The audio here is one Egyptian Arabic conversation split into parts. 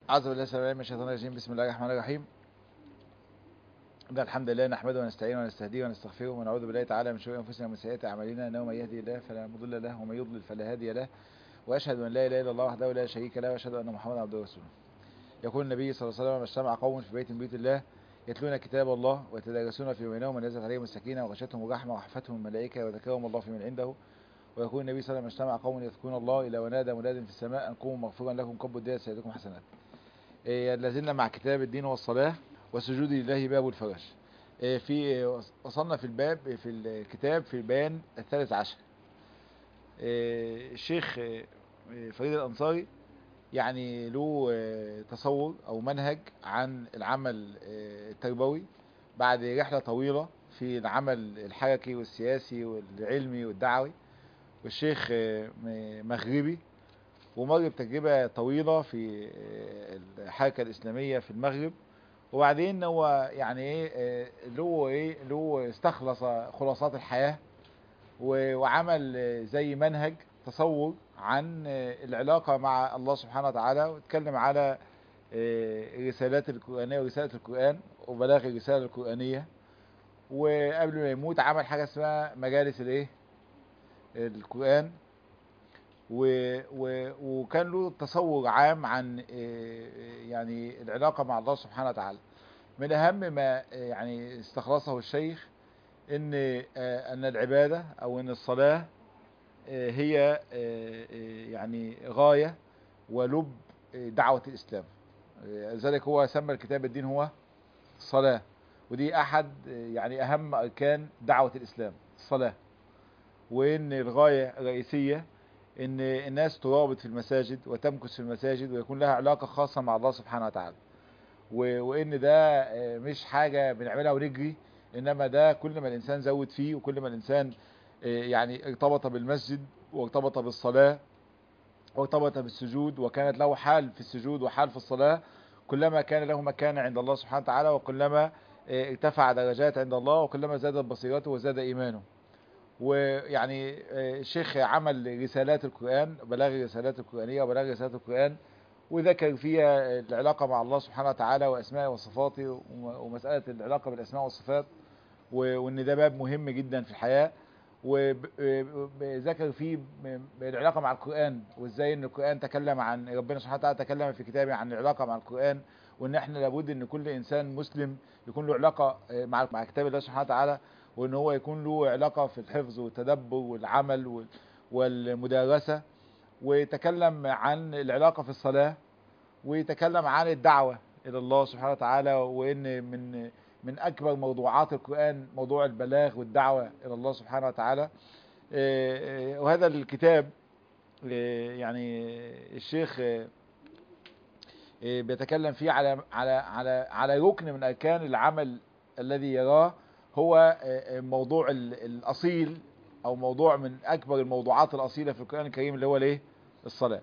أعوذ بالله السميع العليم من الشيطان الرجيم بسم الله الرحمن الرحيم إن الحمد لله نحمده ونستعينه ونستهديه ونستغفره ونعوذ بالله تعالى من شرور أنفسنا ومن سيئات أعمالنا إنه من يهدي الله فلا مضل له ومن يضلل فلا هادي له وأشهد أن لا إله إلا الله وحده لا شريك له وأشهد أن محمدا عبده ورسوله يقول النبي صلى الله عليه وسلم اجتمع قوم في بيت من بيوت الله يتلون كتاب الله ويتدارسون في بينهم ونزلت عليهم السكينة وغشتهم الرحمة وحفتهم الملائكة وذكرهم الله في من عنده ويقول النبي صلى الله عليه وسلم اجتمع قوم يذكرون الله إلى ونادى مناد في السماء أن قوموا مغفورا لكم قبل الدنيا سيدكم حسنات إيه لازلنا مع كتاب الدين والصلاة وسجود لله باب الفرش إيه في وصلنا في الباب في الكتاب في البيان الثالث عشر إيه الشيخ فريد الأنصاري يعني له تصور أو منهج عن العمل التربوي بعد رحلة طويلة في العمل الحركي والسياسي والعلمي والدعوي والشيخ مغربي ومر بتجربة طويلة في الحركة الإسلامية في المغرب وبعدين هو يعني ايه له ايه له استخلص خلاصات الحياة وعمل زي منهج تصور عن العلاقة مع الله سبحانه وتعالى واتكلم على الرسالات القرآنية ورسالة القرآن وبلاغ الرسالة القرآنية وقبل ما يموت عمل حاجة اسمها مجالس الايه القرآن و و وكان له تصور عام عن يعني العلاقة مع الله سبحانه وتعالى من أهم ما يعني استخلصه الشيخ ان ان العبادة او ان الصلاة هي يعني غاية ولب دعوة الإسلام لذلك هو سمى الكتاب الدين هو الصلاة ودي أحد يعني أهم أركان دعوة الإسلام الصلاة وإن الغاية الرئيسية إن الناس ترابط في المساجد وتمكث في المساجد ويكون لها علاقة خاصة مع الله سبحانه وتعالى وإن ده مش حاجة بنعملها ونجري إنما ده كل ما الإنسان زود فيه وكل ما الإنسان يعني ارتبط بالمسجد وارتبط بالصلاة وارتبط بالسجود وكانت له حال في السجود وحال في الصلاة كلما كان له مكان عند الله سبحانه وتعالى وكلما ارتفع درجات عند الله وكلما زادت بصيرته وزاد إيمانه ويعني الشيخ عمل رسالات القرآن بلاغ رسالات القرآنية وبلاغ رسالات القرآن وذكر فيها العلاقة مع الله سبحانه وتعالى وأسماء وصفاته ومسألة العلاقة بالأسماء والصفات وإن ده باب مهم جدا في الحياة وذكر فيه العلاقة مع القرآن وازاي ان القرآن تكلم عن ربنا سبحانه وتعالى تكلم في كتابه عن العلاقة مع القرآن وان احنا لابد ان كل انسان مسلم يكون له علاقة مع مع كتاب الله سبحانه وتعالى وان هو يكون له علاقة في الحفظ والتدبر والعمل والمدارسة ويتكلم عن العلاقة في الصلاة ويتكلم عن الدعوة الى الله سبحانه وتعالى وان من من أكبر موضوعات القرآن موضوع البلاغ والدعوة إلى الله سبحانه وتعالى وهذا الكتاب يعني الشيخ بيتكلم فيه على على على على ركن من أركان العمل الذي يراه هو موضوع الأصيل أو موضوع من أكبر الموضوعات الأصيلة في القرآن الكريم اللي هو الايه الصلاة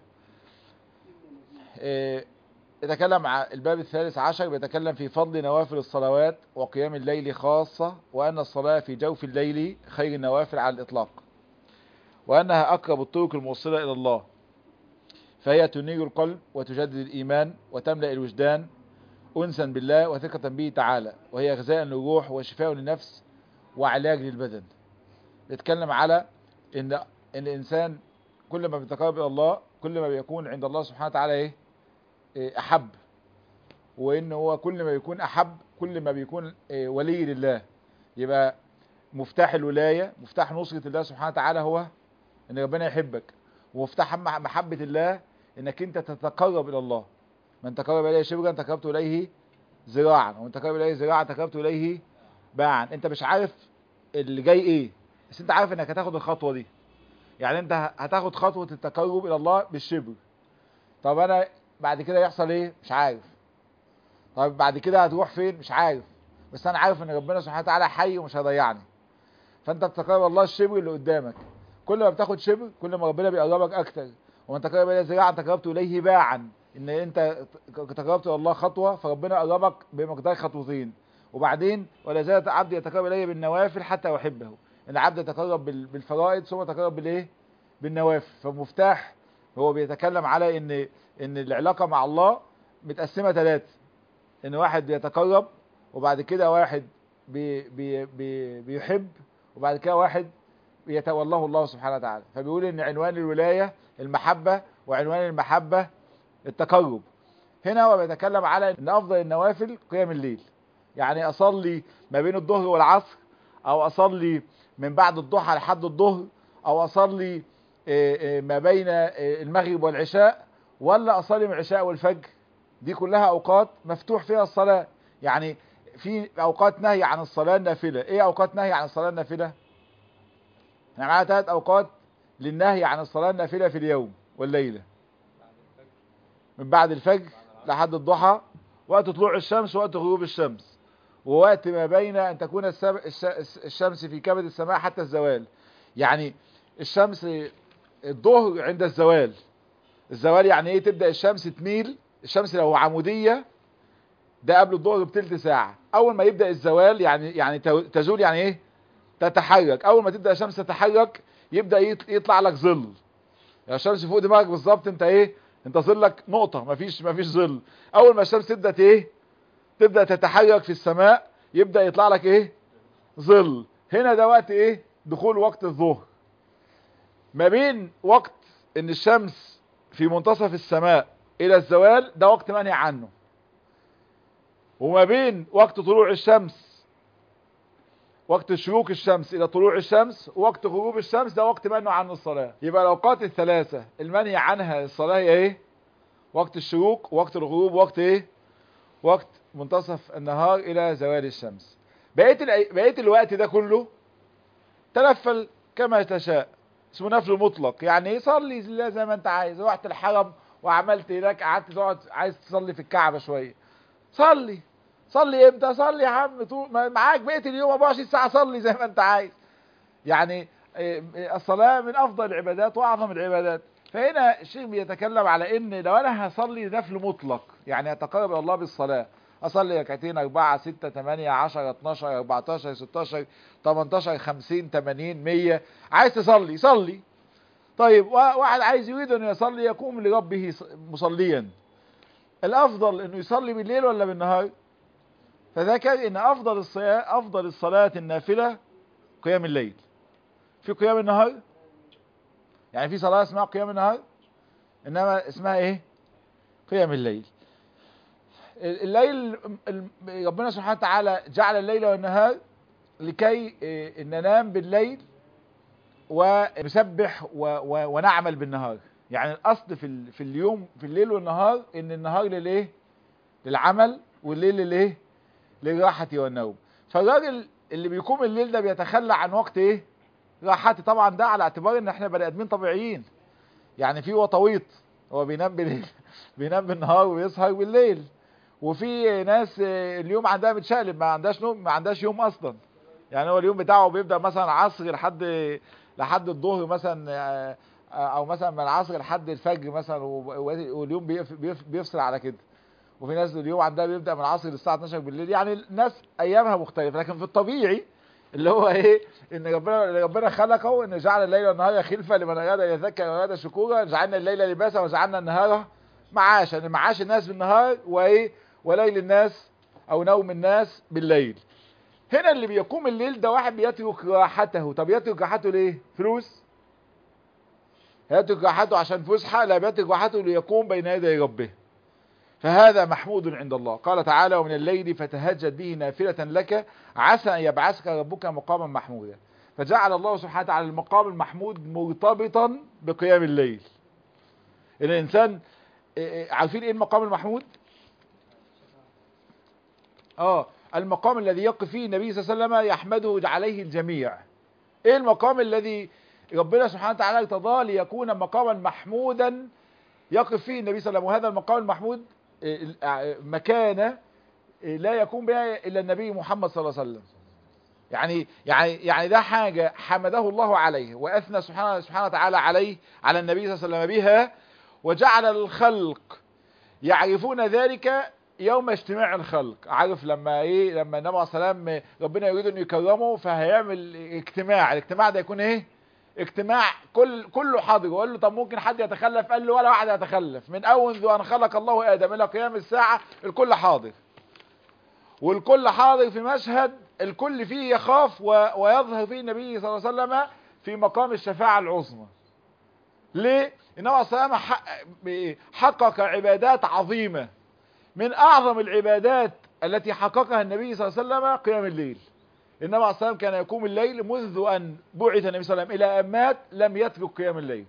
يتكلم عن الباب الثالث عشر بيتكلم في فضل نوافل الصلوات وقيام الليل خاصة وأن الصلاة في جوف الليل خير النوافل على الإطلاق وأنها أقرب الطرق الموصلة إلى الله فهي تنير القلب وتجدد الإيمان وتملأ الوجدان أنسا بالله وثقة به تعالى وهي غذاء للروح وشفاء للنفس وعلاج للبدن بيتكلم على إن, إن الإنسان كل ما بيتقرب إلى الله كل ما بيكون عند الله سبحانه وتعالى إيه احب وان هو كل ما بيكون احب كل ما بيكون ولي لله يبقى مفتاح الولاية مفتاح نصرة الله سبحانه وتعالى هو ان ربنا يحبك ومفتاح محبة الله انك انت تتقرب الى الله من تقرب اليه شبرا تقربت اليه ذراعا ومن تقرب اليه ذراعا تقربت اليه باعا انت مش عارف اللي جاي ايه بس انت عارف انك هتاخد الخطوة دي يعني انت هتاخد خطوة التقرب الى الله بالشبر طب انا بعد كده يحصل ايه مش عارف طيب بعد كده هتروح فين مش عارف بس انا عارف ان ربنا سبحانه وتعالى حي ومش هيضيعني فانت بتقرب الله الشبر اللي قدامك كل ما بتاخد شبر كل ما ربنا بيقربك اكتر ومن تقرب اليه ذراعا تقربت اليه باعا ان انت تقربت الى الله خطوه فربنا قربك بمقدار خطوتين وبعدين ولا زال عبدي يتقرب الي بالنوافل حتى احبه ان العبد يتقرب بالفرائض ثم يتقرب بالايه بالنوافل فمفتاح هو بيتكلم على ان ان العلاقه مع الله متقسمة ثلاثة ان واحد بيتقرب وبعد كده واحد بي بي بي بيحب وبعد كده واحد يتولاه الله سبحانه وتعالى فبيقول ان عنوان الولاية المحبة وعنوان المحبة التقرب هنا هو بيتكلم على ان افضل النوافل قيام الليل يعني اصلي ما بين الظهر والعصر او اصلي من بعد الضحى لحد الظهر او اصلي ما بين المغرب والعشاء ولا اصلي من العشاء والفجر دي كلها اوقات مفتوح فيها الصلاة يعني في اوقات نهي عن الصلاة النافلة ايه اوقات نهي عن الصلاة النافلة يعني معانا ثلاث اوقات للنهي عن الصلاة النافلة في اليوم والليلة من بعد الفجر لحد الضحى وقت طلوع الشمس ووقت غروب الشمس ووقت ما بين ان تكون الشمس في كبد السماء حتى الزوال يعني الشمس الظهر عند الزوال الزوال يعني ايه تبدأ الشمس تميل الشمس لو عمودية ده قبل الظهر بتلت ساعة اول ما يبدأ الزوال يعني يعني تزول يعني ايه تتحرك اول ما تبدأ الشمس تتحرك يبدأ يطلع لك ظل يعني الشمس فوق دماغك بالظبط انت ايه انت ظلك نقطة مفيش مفيش ظل اول ما الشمس تبدأ ايه تبدأ تتحرك في السماء يبدأ يطلع لك ايه ظل هنا ده وقت ايه دخول وقت الظهر ما بين وقت ان الشمس في منتصف السماء الى الزوال ده وقت منهي عنه وما بين وقت طلوع الشمس وقت شروق الشمس الى طلوع الشمس ووقت غروب الشمس ده وقت منهي عنه الصلاة يبقى الاوقات الثلاثة المنهي عنها الصلاة هي ايه وقت الشروق وقت الغروب وقت ايه وقت منتصف النهار الى زوال الشمس بقيت بقيت الوقت ده كله تنفل كما تشاء اسمه نفل مطلق يعني ايه صلي زي ما انت عايز رحت الحرم وعملت هناك قعدت تقعد عايز تصلي في الكعبة شوية صلي صلي امتى صلي يا عم طول معاك بقيت اليوم 24 ساعة صلي زي ما انت عايز يعني الصلاة من افضل العبادات واعظم العبادات فهنا الشيخ بيتكلم على ان لو انا هصلي نفل مطلق يعني اتقرب الى الله بالصلاة اصلي ركعتين 4 6 8 10 12 14 16 18 50 80 100 عايز تصلي صلي طيب واحد عايز يريد انه يصلي يقوم لربه مصليا الافضل انه يصلي بالليل ولا بالنهار فذكر ان افضل الصلاة افضل الصلاة النافلة قيام الليل في قيام النهار يعني في صلاة اسمها قيام النهار انما اسمها ايه قيام الليل الليل ربنا سبحانه وتعالى جعل الليل والنهار لكي ننام بالليل ونسبح ونعمل بالنهار يعني الاصل في في اليوم في الليل والنهار ان النهار للايه للعمل والليل للايه للراحه والنوم فالراجل اللي بيقوم الليل ده بيتخلى عن وقت ايه راحتي طبعا ده على اعتبار ان احنا بني ادمين طبيعيين يعني في وطويط هو بينام بالليل بينام بالنهار ويسهر بالليل وفي ناس اليوم عندها متشقلب ما عندهاش نوم ما عندهاش يوم اصلا يعني هو اليوم بتاعه بيبدا مثلا عصر لحد لحد الظهر مثلا او مثلا من العصر لحد الفجر مثلا واليوم بيفصل على كده وفي ناس اليوم عندها بيبدا من العصر للساعه 12 بالليل يعني الناس ايامها مختلفه لكن في الطبيعي اللي هو ايه ان ربنا ربنا خلقه ان جعل الليل والنهار خلفه لمن اراد ان يذكر واراد شكورا جعلنا الليل لباسا وجعلنا النهار معاشا يعني معاش الناس بالنهار وايه وليل الناس او نوم الناس بالليل هنا اللي بيقوم الليل ده واحد بيترك راحته طب يترك راحته ليه فلوس يترك راحته عشان فسحة لا بيترك راحته ليقوم بين يدي ربه فهذا محمود عند الله قال تعالى ومن الليل فتهجد به نافلة لك عسى أن يبعثك ربك مقاما محمودا فجعل الله سبحانه وتعالى المقام المحمود مرتبطا بقيام الليل إن الإنسان عارفين إيه المقام المحمود آه المقام الذي يقف فيه النبي صلى الله عليه وسلم يحمده عليه الجميع ايه المقام الذي ربنا سبحانه وتعالى ارتضاه ليكون مقاما محمودا يقف فيه النبي صلى الله عليه وسلم وهذا المقام المحمود مكانه لا يكون بها الا النبي محمد صلى الله عليه وسلم يعني يعني يعني ده حاجه حمده الله عليه واثنى سبحانه سبحانه وتعالى عليه على النبي صلى الله عليه وسلم بها وجعل الخلق يعرفون ذلك يوم اجتماع الخلق عارف لما ايه لما النبي عليه السلام ربنا يريد انه يكرمه فهيعمل اجتماع الاجتماع ده يكون ايه اجتماع كل كله حاضر وقال له طب ممكن حد يتخلف قال له ولا واحد يتخلف من اول ان خلق الله ادم الى قيام الساعه الكل حاضر والكل حاضر في مشهد الكل فيه يخاف و... ويظهر فيه النبي صلى الله عليه وسلم في مقام الشفاعه العظمى ليه النبي صلى الله عليه وسلم حقق عبادات عظيمه من اعظم العبادات التي حققها النبي صلى الله عليه وسلم قيام الليل النبي عليه الصلاه والسلام كان يقوم الليل منذ ان بعث النبي صلى الله عليه وسلم الى ان مات لم يترك قيام الليل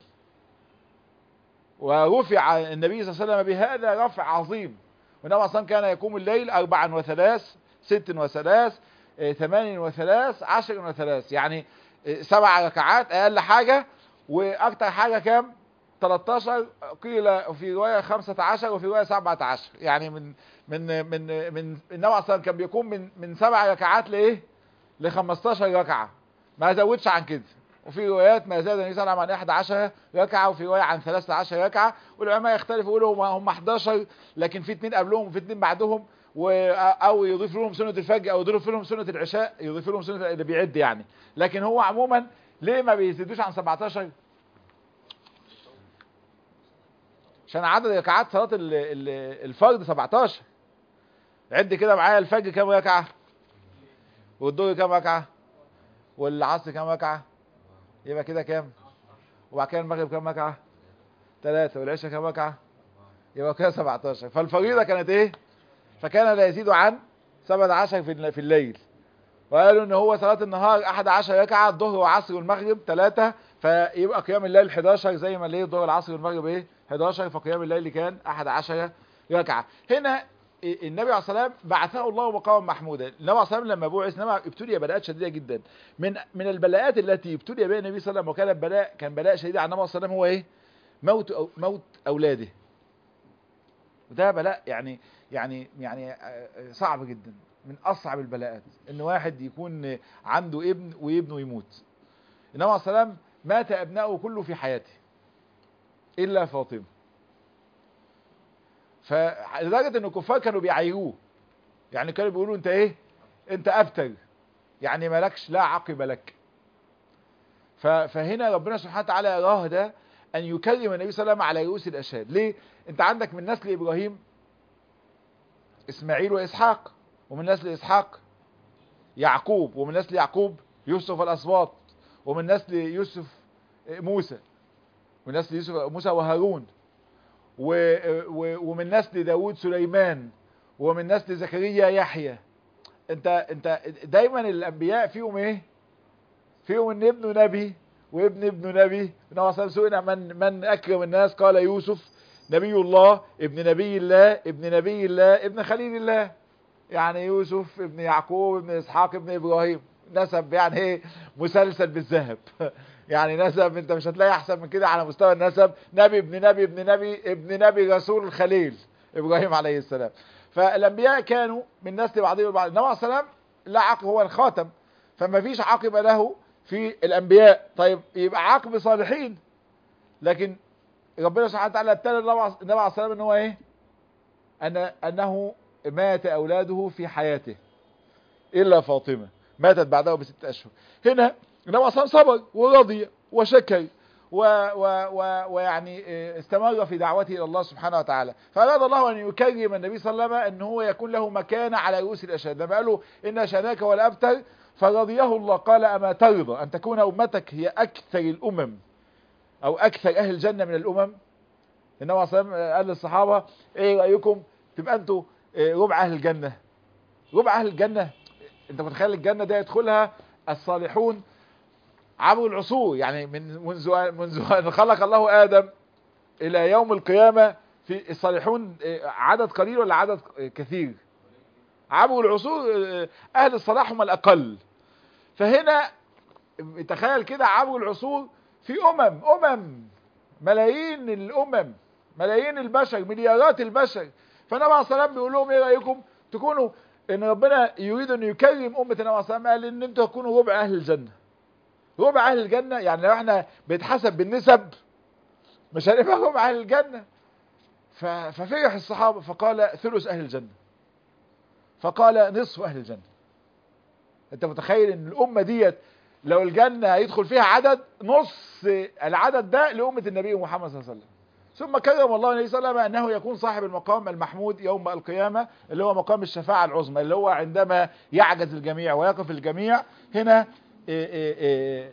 ورفع النبي صلى الله عليه وسلم بهذا رفع عظيم والنبي عليه الصلاه والسلام كان يقوم الليل أربعا وثلاث ست وثلاث ثمان وثلاث عشر وثلاث يعني سبع ركعات أقل حاجة وأكتر حاجة كام 13 قيل في رواية 15 وفي رواية 17 يعني من من من من النبي عليه الصلاه والسلام كان بيقوم من من سبع ركعات لايه؟ ل 15 ركعه ما زودش عن كده وفي روايات ما زاد النبي صلى الله عليه وسلم عن 11 ركعه وفي روايه عن 13 ركعه والعلماء يختلفوا يقولوا هم 11 لكن في اثنين قبلهم وفي اثنين بعدهم و او يضيف لهم سنه الفجر او يضيف لهم سنه العشاء يضيف لهم سنه اللي بيعد يعني لكن هو عموما ليه ما بيزيدوش عن 17 عشان عدد ركعات صلاه الفرض 17 عد كده معايا الفجر كام ركعه والظهر كام ركعه والعصر كام ركعه يبقى كده كام وبعد كده المغرب كام ركعه ثلاثة والعشاء كام ركعه يبقى كده 17 فالفريضه كانت ايه فكان لا يزيد عن 17 في في الليل وقالوا ان هو صلاه النهار 11 ركعه الظهر والعصر والمغرب ثلاثة فيبقى قيام الليل 11 زي ما الليل الظهر والعصر والمغرب ايه 11 فقيام الليل كان 11 ركعه هنا النبي عليه الصلاه والسلام بعثه الله مقاما محمودا النبي عليه الصلاه والسلام لما بعث انما ابتلي بلاءات شديده جدا من من البلاءات التي ابتلي بها النبي صلى الله عليه وسلم وكان بلاء كان بلاء شديد على النبي صلى الله عليه وسلم هو ايه موت أو موت اولاده وده بلاء يعني يعني يعني صعب جدا من اصعب البلاءات ان واحد يكون عنده ابن وابنه يموت النبي عليه الصلاه والسلام مات ابنائه كله في حياته الا فاطمه فلدرجه ان الكفار كانوا بيعايروه يعني كانوا بيقولوا انت ايه انت ابتر يعني مالكش لا عقب لك فهنا ربنا سبحانه وتعالى يراه ده ان يكرم النبي صلى الله عليه وسلم على رؤوس الاشهاد ليه انت عندك من نسل ابراهيم اسماعيل واسحاق ومن نسل اسحاق يعقوب ومن نسل يعقوب يوسف الاسباط ومن نسل يوسف موسى من نسل يوسف موسى وهارون و و ومن نسل داود سليمان ومن نسل زكريا يحيى انت انت دايما الانبياء فيهم ايه فيهم ان ابنه نبي وابن ابن نبي النبي صلى الله عليه وسلم من من اكرم الناس قال يوسف نبي الله ابن نبي الله ابن نبي الله ابن خليل الله يعني يوسف ابن يعقوب ابن اسحاق ابن ابراهيم نسب يعني ايه مسلسل بالذهب يعني نسب انت مش هتلاقي احسن من كده على مستوى النسب نبي ابن نبي ابن نبي ابن نبي رسول الخليل ابراهيم عليه السلام فالانبياء كانوا من نسل بعضهم البعض النبي عليه السلام لا عقب هو الخاتم فما فيش عقب له في الانبياء طيب يبقى عقب صالحين لكن ربنا سبحانه وتعالى ابتلى النبي عليه السلام ان هو ايه ان انه مات اولاده في حياته الا فاطمه ماتت بعده بست اشهر هنا النبي عليه صبر ورضي وشكر و و و ويعني استمر في دعوته الى الله سبحانه وتعالى فاراد الله ان يكرم النبي صلى الله عليه وسلم ان هو يكون له مكانه على رؤوس الاشهاد لما قالوا ان شاناك والابتر فرضيه الله قال اما ترضى ان تكون امتك هي اكثر الامم او اكثر اهل الجنه من الامم النبي صلى الله عليه وسلم قال للصحابه ايه رايكم تبقى انتوا ربع اهل الجنه ربع اهل الجنه انت متخيل الجنه دي يدخلها الصالحون عبر العصور يعني من منذ منذ ان خلق الله ادم الى يوم القيامه في الصالحون عدد قليل ولا عدد كثير عبر العصور اهل الصلاح هم الاقل فهنا تخيل كده عبر العصور في امم امم ملايين الامم ملايين البشر مليارات البشر فالنبي عليه الصلاه والسلام بيقول لهم ايه رايكم تكونوا ان ربنا يريد ان يكرم امه النبي عليه الصلاه والسلام قال ان انتوا تكونوا ربع اهل الجنه ربع اهل الجنه يعني لو احنا بيتحسب بالنسب مش هنبقى ربع اهل الجنه ففرح الصحابه فقال ثلث اهل الجنه فقال نصف اهل الجنه انت متخيل ان الامه ديت لو الجنة هيدخل فيها عدد نص العدد ده لأمة النبي محمد صلى الله عليه وسلم ثم كرم الله النبي صلى الله عليه وسلم أنه يكون صاحب المقام المحمود يوم القيامة اللي هو مقام الشفاعة العظمى اللي هو عندما يعجز الجميع ويقف الجميع هنا إيه إيه إيه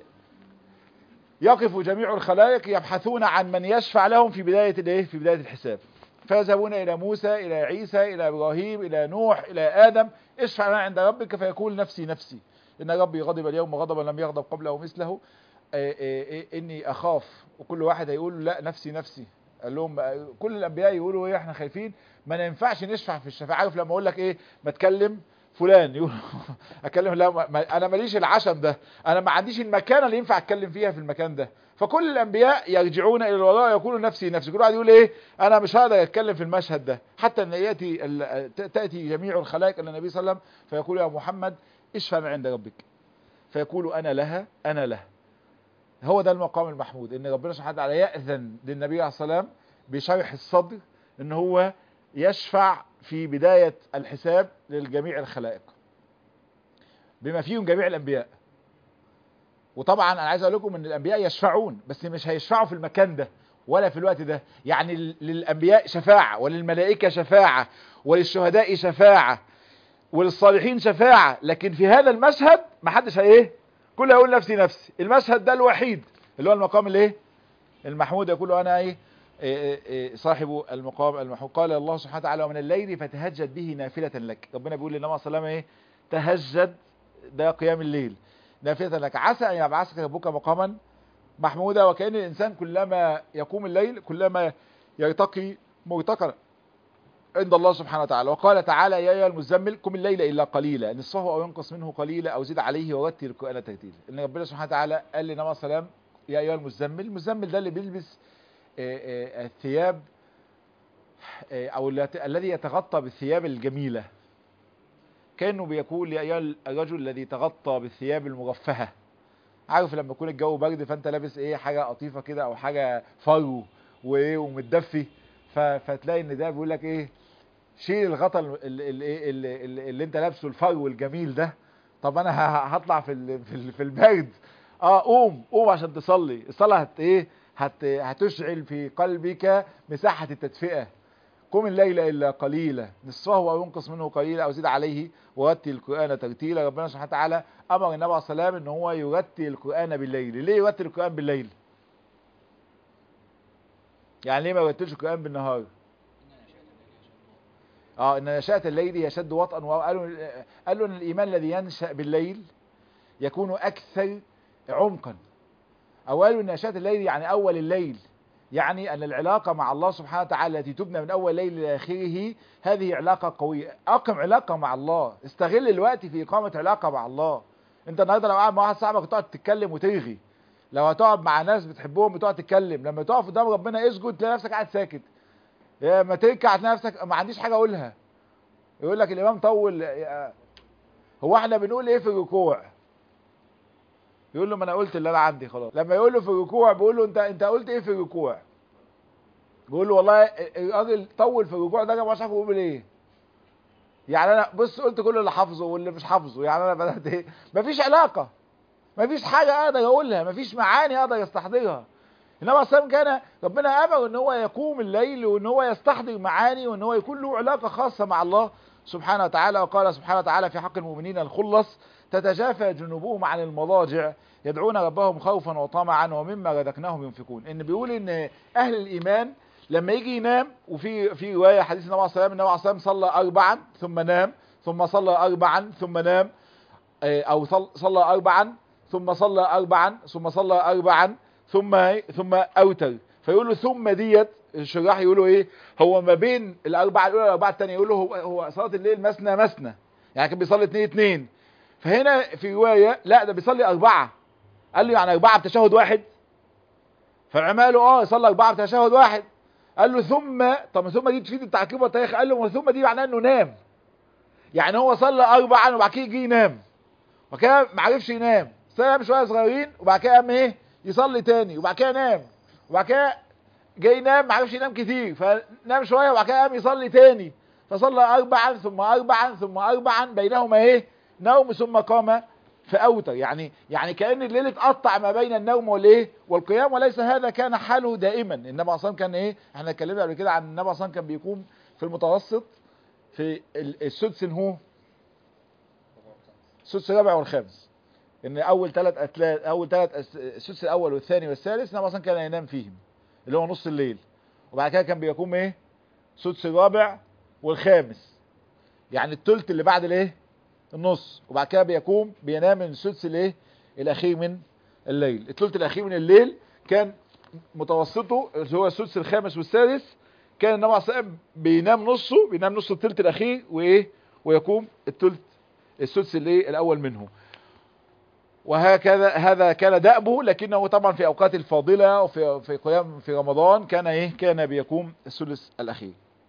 يقف جميع الخلائق يبحثون عن من يشفع لهم في بداية الايه في بداية الحساب فيذهبون إلى موسى إلى عيسى إلى إبراهيم إلى نوح إلى آدم اشفع لنا عند ربك فيقول نفسي نفسي إن ربي غضب اليوم غضبا لم يغضب قبله مثله إيه إيه إيه إني أخاف وكل واحد هيقول لا نفسي نفسي قال لهم كل الأنبياء يقولوا إيه إحنا خايفين ما ينفعش نشفع في الشفاعة عارف لما أقول لك إيه ما تكلم فلان يقول أكلم لا ما أنا ماليش العشم ده أنا ما عنديش المكانة اللي ينفع أتكلم فيها في المكان ده فكل الانبياء يرجعون الى الوراء يقولوا نفسي نفسي كل واحد يقول ايه انا مش هقدر اتكلم في المشهد ده حتى ان ياتي تاتي جميع الخلائق الى النبي صلى الله عليه وسلم فيقول يا محمد اشفع عند ربك فيقول انا لها انا له هو ده المقام المحمود ان ربنا سبحانه وتعالى ياذن للنبي عليه الصلاه والسلام بشرح الصدر ان هو يشفع في بدايه الحساب للجميع الخلائق بما فيهم جميع الانبياء وطبعا انا عايز اقول لكم ان الانبياء يشفعون بس مش هيشفعوا في المكان ده ولا في الوقت ده يعني للانبياء شفاعه وللملائكه شفاعه وللشهداء شفاعه وللصالحين شفاعه لكن في هذا المشهد ما حدش ايه كل يقول نفسي نفسي المشهد ده الوحيد اللي هو المقام الايه المحمود يقول انا ايه إيه إيه صاحب المقام المحمود قال الله سبحانه وتعالى ومن الليل فتهجد به نافله لك ربنا بيقول للنبي صلى الله عليه وسلم ايه تهجد ده قيام الليل نافلة لك عسى أن يبعثك ربك مقاما محمودا وكأن الإنسان كلما يقوم الليل كلما يرتقي مرتقا عند الله سبحانه وتعالى وقال تعالى يا أيها المزمل قم الليل إلا قليلا نصفه أو ينقص منه قليلا أو زد عليه ورتل القرآن ترتيلا إن ربنا سبحانه وتعالى قال لنا السلام يا أيها المزمل المزمل ده اللي بيلبس الثياب أو الذي يتغطى بالثياب الجميلة كانه بيقول يا ايها الرجل الذي تغطى بالثياب المرفهه عارف لما يكون الجو برد فانت لابس ايه حاجه قطيفه كده او حاجه فرو وايه ومتدفي فتلاقي ان ده بيقول لك ايه شيل الغطا اللي, اللي, اللي, اللي انت لابسه الفرو الجميل ده طب انا هطلع في في البرد اه قوم قوم عشان تصلي الصلاه هت ايه هت هتشعل في قلبك مساحه التدفئه قم الليل الا قليلا نصفه او ينقص منه قليلا او زد عليه ورتل القران ترتيلا ربنا سبحانه وتعالى امر النبي عليه الصلاه والسلام ان هو يرتل القران بالليل ليه يرتل القران بالليل يعني ليه ما يرتلش القران بالنهار اه ان نشأة الليل يشد وطئا وقالوا قالوا ان الايمان الذي ينشأ بالليل يكون اكثر عمقا او قالوا ان نشأة الليل يعني اول الليل يعني أن العلاقة مع الله سبحانه وتعالى التي تبنى من أول ليل إلى آخره هذه علاقة قوية أقم علاقة مع الله استغل الوقت في إقامة علاقة مع الله أنت النهاردة لو قاعد مع واحد صاحبك تقعد تتكلم وترغي لو هتقعد مع ناس بتحبهم بتقعد تتكلم لما تقف قدام ربنا اسجد تلاقي نفسك قاعد ساكت لما تركع تلاقي نفسك ما عنديش حاجة أقولها يقول لك الإمام طول هو احنا بنقول إيه في الركوع يقول له ما انا قلت اللي انا عندي خلاص لما يقول له في الركوع بيقول له انت انت قلت ايه في الركوع بيقول له والله الراجل طول في الركوع ده ما عارف يقول ايه يعني انا بص قلت كل اللي حافظه واللي مش حافظه يعني انا بدات ايه مفيش علاقه مفيش حاجه اقدر اقولها مفيش معاني اقدر استحضرها انما اصلا كان ربنا امر ان هو يقوم الليل وان هو يستحضر معاني وان هو يكون له علاقه خاصه مع الله سبحانه وتعالى وقال سبحانه وتعالى في حق المؤمنين الخلص تتجافى جنوبهم عن المضاجع يدعون ربهم خوفا وطمعا ومما رزقناهم ينفقون ان بيقول ان اهل الايمان لما يجي ينام وفي في روايه حديث النبي عليه الصلاه والسلام النبي عليه الصلاه والسلام صلى اربعا ثم نام ثم صلى اربعا ثم نام او صلى اربعا ثم صلى اربعا ثم صلى اربعا ثم ثم اوتر فيقول له ثم ديت الشراح يقولوا ايه هو ما بين الاربعه الاولى والاربعه الثانيه يقولوا هو هو صلاه الليل مثنى مثنى يعني كان بيصلي اثنين اثنين فهنا في روايه لا ده بيصلي اربعه قال له يعني اربعه بتشهد واحد فعماله اه صلى اربعه بتشهد واحد قال له ثم طب ثم دي تفيد التعقيب والتاريخ قال له ما ثم دي معناه انه نام يعني هو صلى اربعا وبعد كده جه ينام وكده ما عرفش ينام نام شويه صغيرين وبعد كده قام ايه يصلي تاني وبعد كده نام وبعد كده جاي ينام ما عرفش ينام كتير فنام شويه وبعد كده قام يصلي تاني فصلى اربعا ثم اربعا ثم اربعا بينهما ايه نوم ثم قام فاوتر يعني يعني كان الليل اتقطع ما بين النوم والايه والقيام وليس هذا كان حاله دائما النبي اصلا كان ايه احنا اتكلمنا قبل كده عن النبي اصلا كان بيقوم في المتوسط في ال- السدس هو السدس الرابع والخامس ان اول ثلاث اتلات اول ثلاث السدس الاول والثاني والثالث النبي اصلا كان ينام فيهم اللي هو نص الليل وبعد كده كان بيقوم ايه السدس الرابع والخامس يعني الثلث اللي بعد الايه النص وبعد كده بيقوم بينام من السدس الايه الاخير من الليل الثلث الاخير من الليل كان متوسطه اللي هو السدس الخامس والسادس كان النبي عليه الصلاه والسلام بينام نصه بينام نص الثلث الاخير وايه ويقوم الثلث السدس الايه الاول منه وهكذا هذا كان دأبه لكنه طبعا في اوقات الفاضله وفي في قيام في رمضان كان ايه كان بيقوم الثلث الاخير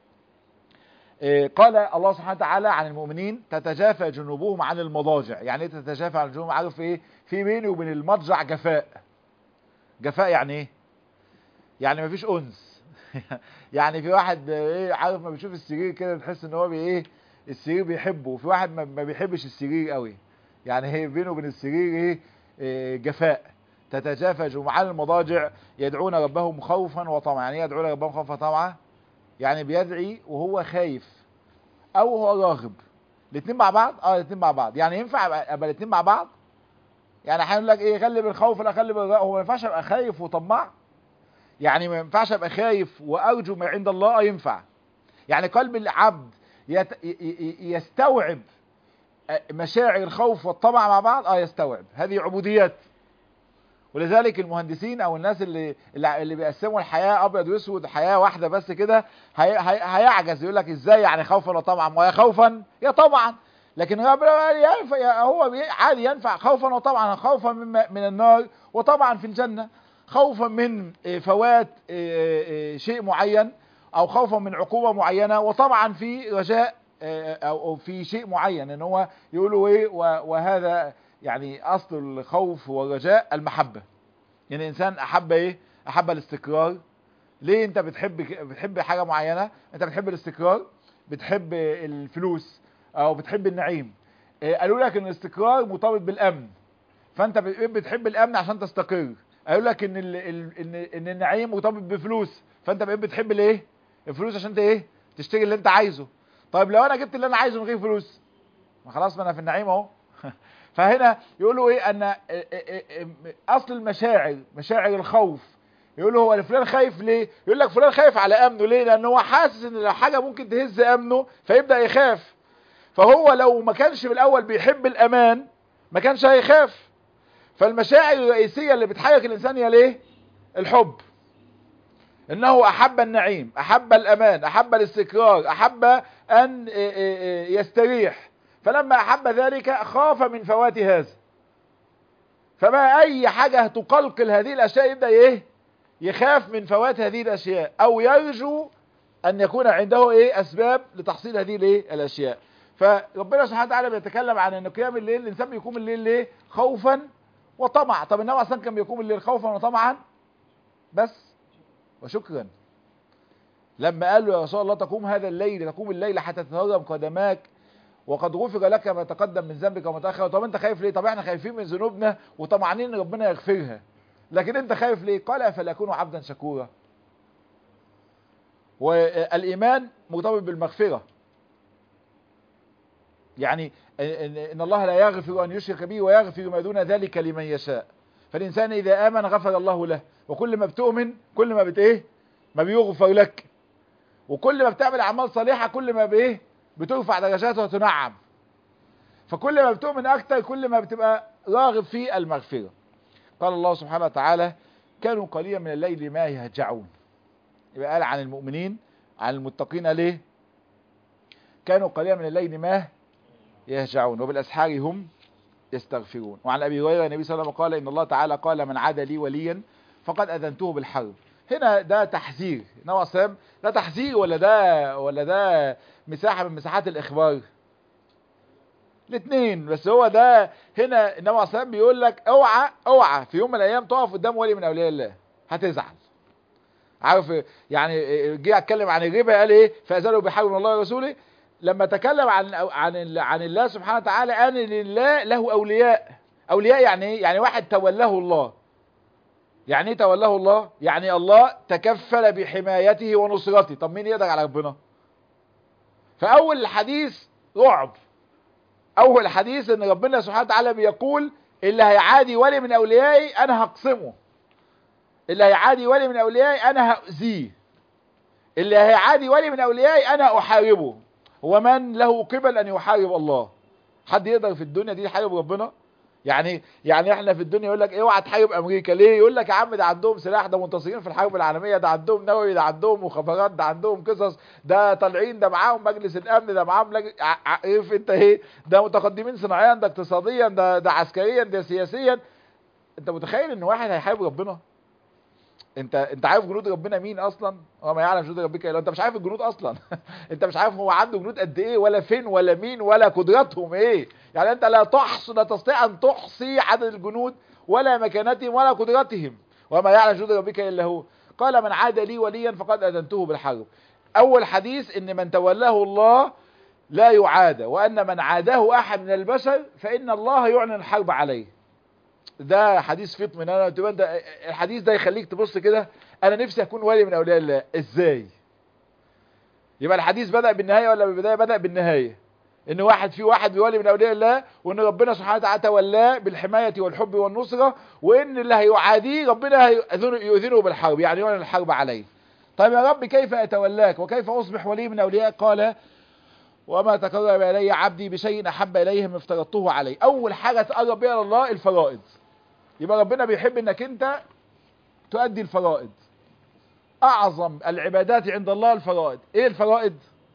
إيه، قال الله سبحانه وتعالى عن المؤمنين تتجافى جنوبهم عن المضاجع يعني ايه تتجافى عن جنوبهم عارف ايه في بيني وبين المضجع جفاء جفاء يعني ايه يعني مفيش انس يعني في واحد ايه عارف ما بيشوف السرير كده تحس ان هو بي ايه السرير بيحبه وفي واحد ما ما بيحبش السرير قوي يعني هي بينه وبين السرير ايه, إيه جفاء تتجافى جنوبهم عن المضاجع يدعون ربهم خوفا وطمعا يعني ايه يدعون ربهم خوفا وطمعا يعني بيدعي وهو خايف او هو راغب الاثنين مع بعض اه الاثنين مع بعض يعني ينفع ابقى ابقى الاثنين مع بعض يعني هيقول لك ايه غلب الخوف لا غلب الرجاء هو ما ينفعش ابقى خايف وطماع يعني ما ينفعش ابقى خايف وارجو ما عند الله اه ينفع يعني قلب العبد يت... ي- ي- يستوعب مشاعر الخوف والطمع مع بعض اه يستوعب هذه عبوديات ولذلك المهندسين او الناس اللي اللي اللي بيقسموا الحياه ابيض واسود حياه واحده بس كده هي هي هيعجز يقول لك ازاي يعني خوفا ولا طمعا ما هي خوفا يا طبعا لكن ربنا ينفع يا- هو بي- عادي ينفع خوفا وطمعا خوفا من من النار وطبعا في الجنه خوفا من إيه، فوات إيه، إيه، شيء معين او خوفا من عقوبه معينه وطبعا في رجاء إيه، او أو في شيء معين ان هو يقولوا ايه و- وهذا يعني اصل الخوف والرجاء المحبه يعني الانسان احب ايه احب الاستقرار ليه انت بتحب بتحب حاجه معينه انت بتحب الاستقرار بتحب الفلوس او بتحب النعيم إيه، قالوا لك ان الاستقرار مرتبط بالامن فانت بت- بتحب الامن عشان تستقر قالوا لك ان ال... ال- ان ان النعيم مرتبط بفلوس فانت بقيت بتحب الايه الفلوس عشان انت ايه تشتري اللي انت عايزه طيب لو انا جبت اللي انا عايزه من غير فلوس ما خلاص ما انا في النعيم اهو فهنا يقولوا ايه ان اصل المشاعر مشاعر الخوف يقولوا هو فلان خايف ليه يقول لك فلان خايف على امنه ليه لان هو حاسس ان لو حاجه ممكن تهز امنه فيبدا يخاف فهو لو ما كانش بالاول بيحب الامان ما كانش هيخاف فالمشاعر الرئيسيه اللي بتحرك الانسان هي ليه الحب انه احب النعيم احب الامان احب الاستقرار احب ان يستريح فلما احب ذلك خاف من فوات هذا فما اي حاجة تقلقل هذه الاشياء يبدأ ايه يخاف من فوات هذه الاشياء او يرجو ان يكون عنده ايه اسباب لتحصيل هذه الايه الاشياء فربنا سبحانه وتعالى بيتكلم عن ان قيام الليل الانسان بيقوم الليل ليه خوفا وطمعا طب النبي اصلا كان بيقوم الليل خوفا وطمعا بس وشكرا لما قال له يا رسول الله تقوم هذا الليل تقوم الليل حتى تتهرم قدماك وقد غفر لك ما تقدم من ذنبك وما تاخر طب انت خايف ليه طب احنا خايفين من ذنوبنا وطمعانين ان ربنا يغفرها لكن انت خايف ليه قال افلا اكون عبدا شكورا والايمان مرتبط بالمغفره يعني ان الله لا يغفر ان يشرك به ويغفر ما دون ذلك لمن يشاء فالانسان اذا امن غفر الله له وكل ما بتؤمن كل ما بت ايه ما بيغفر لك وكل ما بتعمل اعمال صالحه كل ما بايه بترفع درجاته وتنعم فكل ما بتؤمن اكتر كل ما بتبقى راغب في المغفره قال الله سبحانه وتعالى كانوا قليلا من الليل ما يهجعون يبقى قال عن المؤمنين عن المتقين ليه كانوا قليلا من الليل ما يهجعون وبالاسحار هم يستغفرون وعن ابي هريره النبي صلى الله عليه وسلم قال ان الله تعالى قال من عاد لي وليا فقد اذنته بالحرب هنا ده تحذير نوع سام ده تحذير ولا ده ولا ده مساحه من مساحات الاخبار الاثنين بس هو ده هنا النبي عليه الصلاه بيقول لك اوعى اوعى في يوم من الايام تقف قدام ولي من اولياء الله هتزعل عارف يعني جه اتكلم عن الربا قال ايه فازالوا بحرب من الله ورسوله لما تكلم عن عن عن الله سبحانه وتعالى ان لله له اولياء اولياء يعني ايه يعني واحد تولاه الله يعني ايه تولاه الله يعني الله تكفل بحمايته ونصرته طب مين يقدر على ربنا فاول الحديث رعب اول حديث ان ربنا سبحانه وتعالى بيقول اللي هيعادي ولي من اوليائي انا هقسمه اللي هيعادي ولي من اوليائي انا هاذيه اللي هيعادي ولي من اوليائي انا احاربه ومن له قبل ان يحارب الله حد يقدر في الدنيا دي يحارب ربنا يعني يعني احنا في الدنيا يقول لك اوعى تحارب امريكا ليه يقول لك يا عم ده عندهم سلاح ده منتصرين في الحرب العالميه ده عندهم نووي ده عندهم مخابرات ده عندهم قصص ده طالعين ده معاهم مجلس الامن ده معاهم لج... عارف انت ايه ده متقدمين صناعيا ده اقتصاديا ده ده عسكريا ده سياسيا انت متخيل ان واحد هيحارب ربنا انت انت عارف جنود ربنا مين اصلا هو ما يعلم جنود ربك الا انت مش عارف الجنود اصلا انت مش عارف هو عنده جنود قد ايه ولا فين ولا مين ولا قدراتهم ايه يعني انت لا تحصي لا تستطيع ان تحصي عدد الجنود ولا مكانتهم ولا قدراتهم وما يعلم جنود ربك الا هو قال من عاد لي وليا فقد اذنته بالحرب اول حديث ان من تولاه الله لا يعاد وان من عاده احد من البشر فان الله يعلن الحرب عليه ده حديث فيه اطمئنان تبقى انت الحديث ده يخليك تبص كده انا نفسي اكون ولي من اولياء الله ازاي يبقى الحديث بدا بالنهايه ولا بالبدايه بدا بالنهايه ان واحد في واحد بيولي من اولياء الله وان ربنا سبحانه وتعالى تولاه بالحمايه والحب والنصره وان اللي هيعاديه ربنا يؤذنه بالحرب يعني يعلن الحرب عليه طيب يا رب كيف اتولاك وكيف اصبح ولي من اولياء قال وما تقرب الي عبدي بشيء احب اليه مما افترضته عليه اول حاجه تقرب بيها الله الفرائض يبقى ربنا بيحب انك انت تؤدي الفرائض اعظم العبادات عند الله الفرائض ايه الفرائض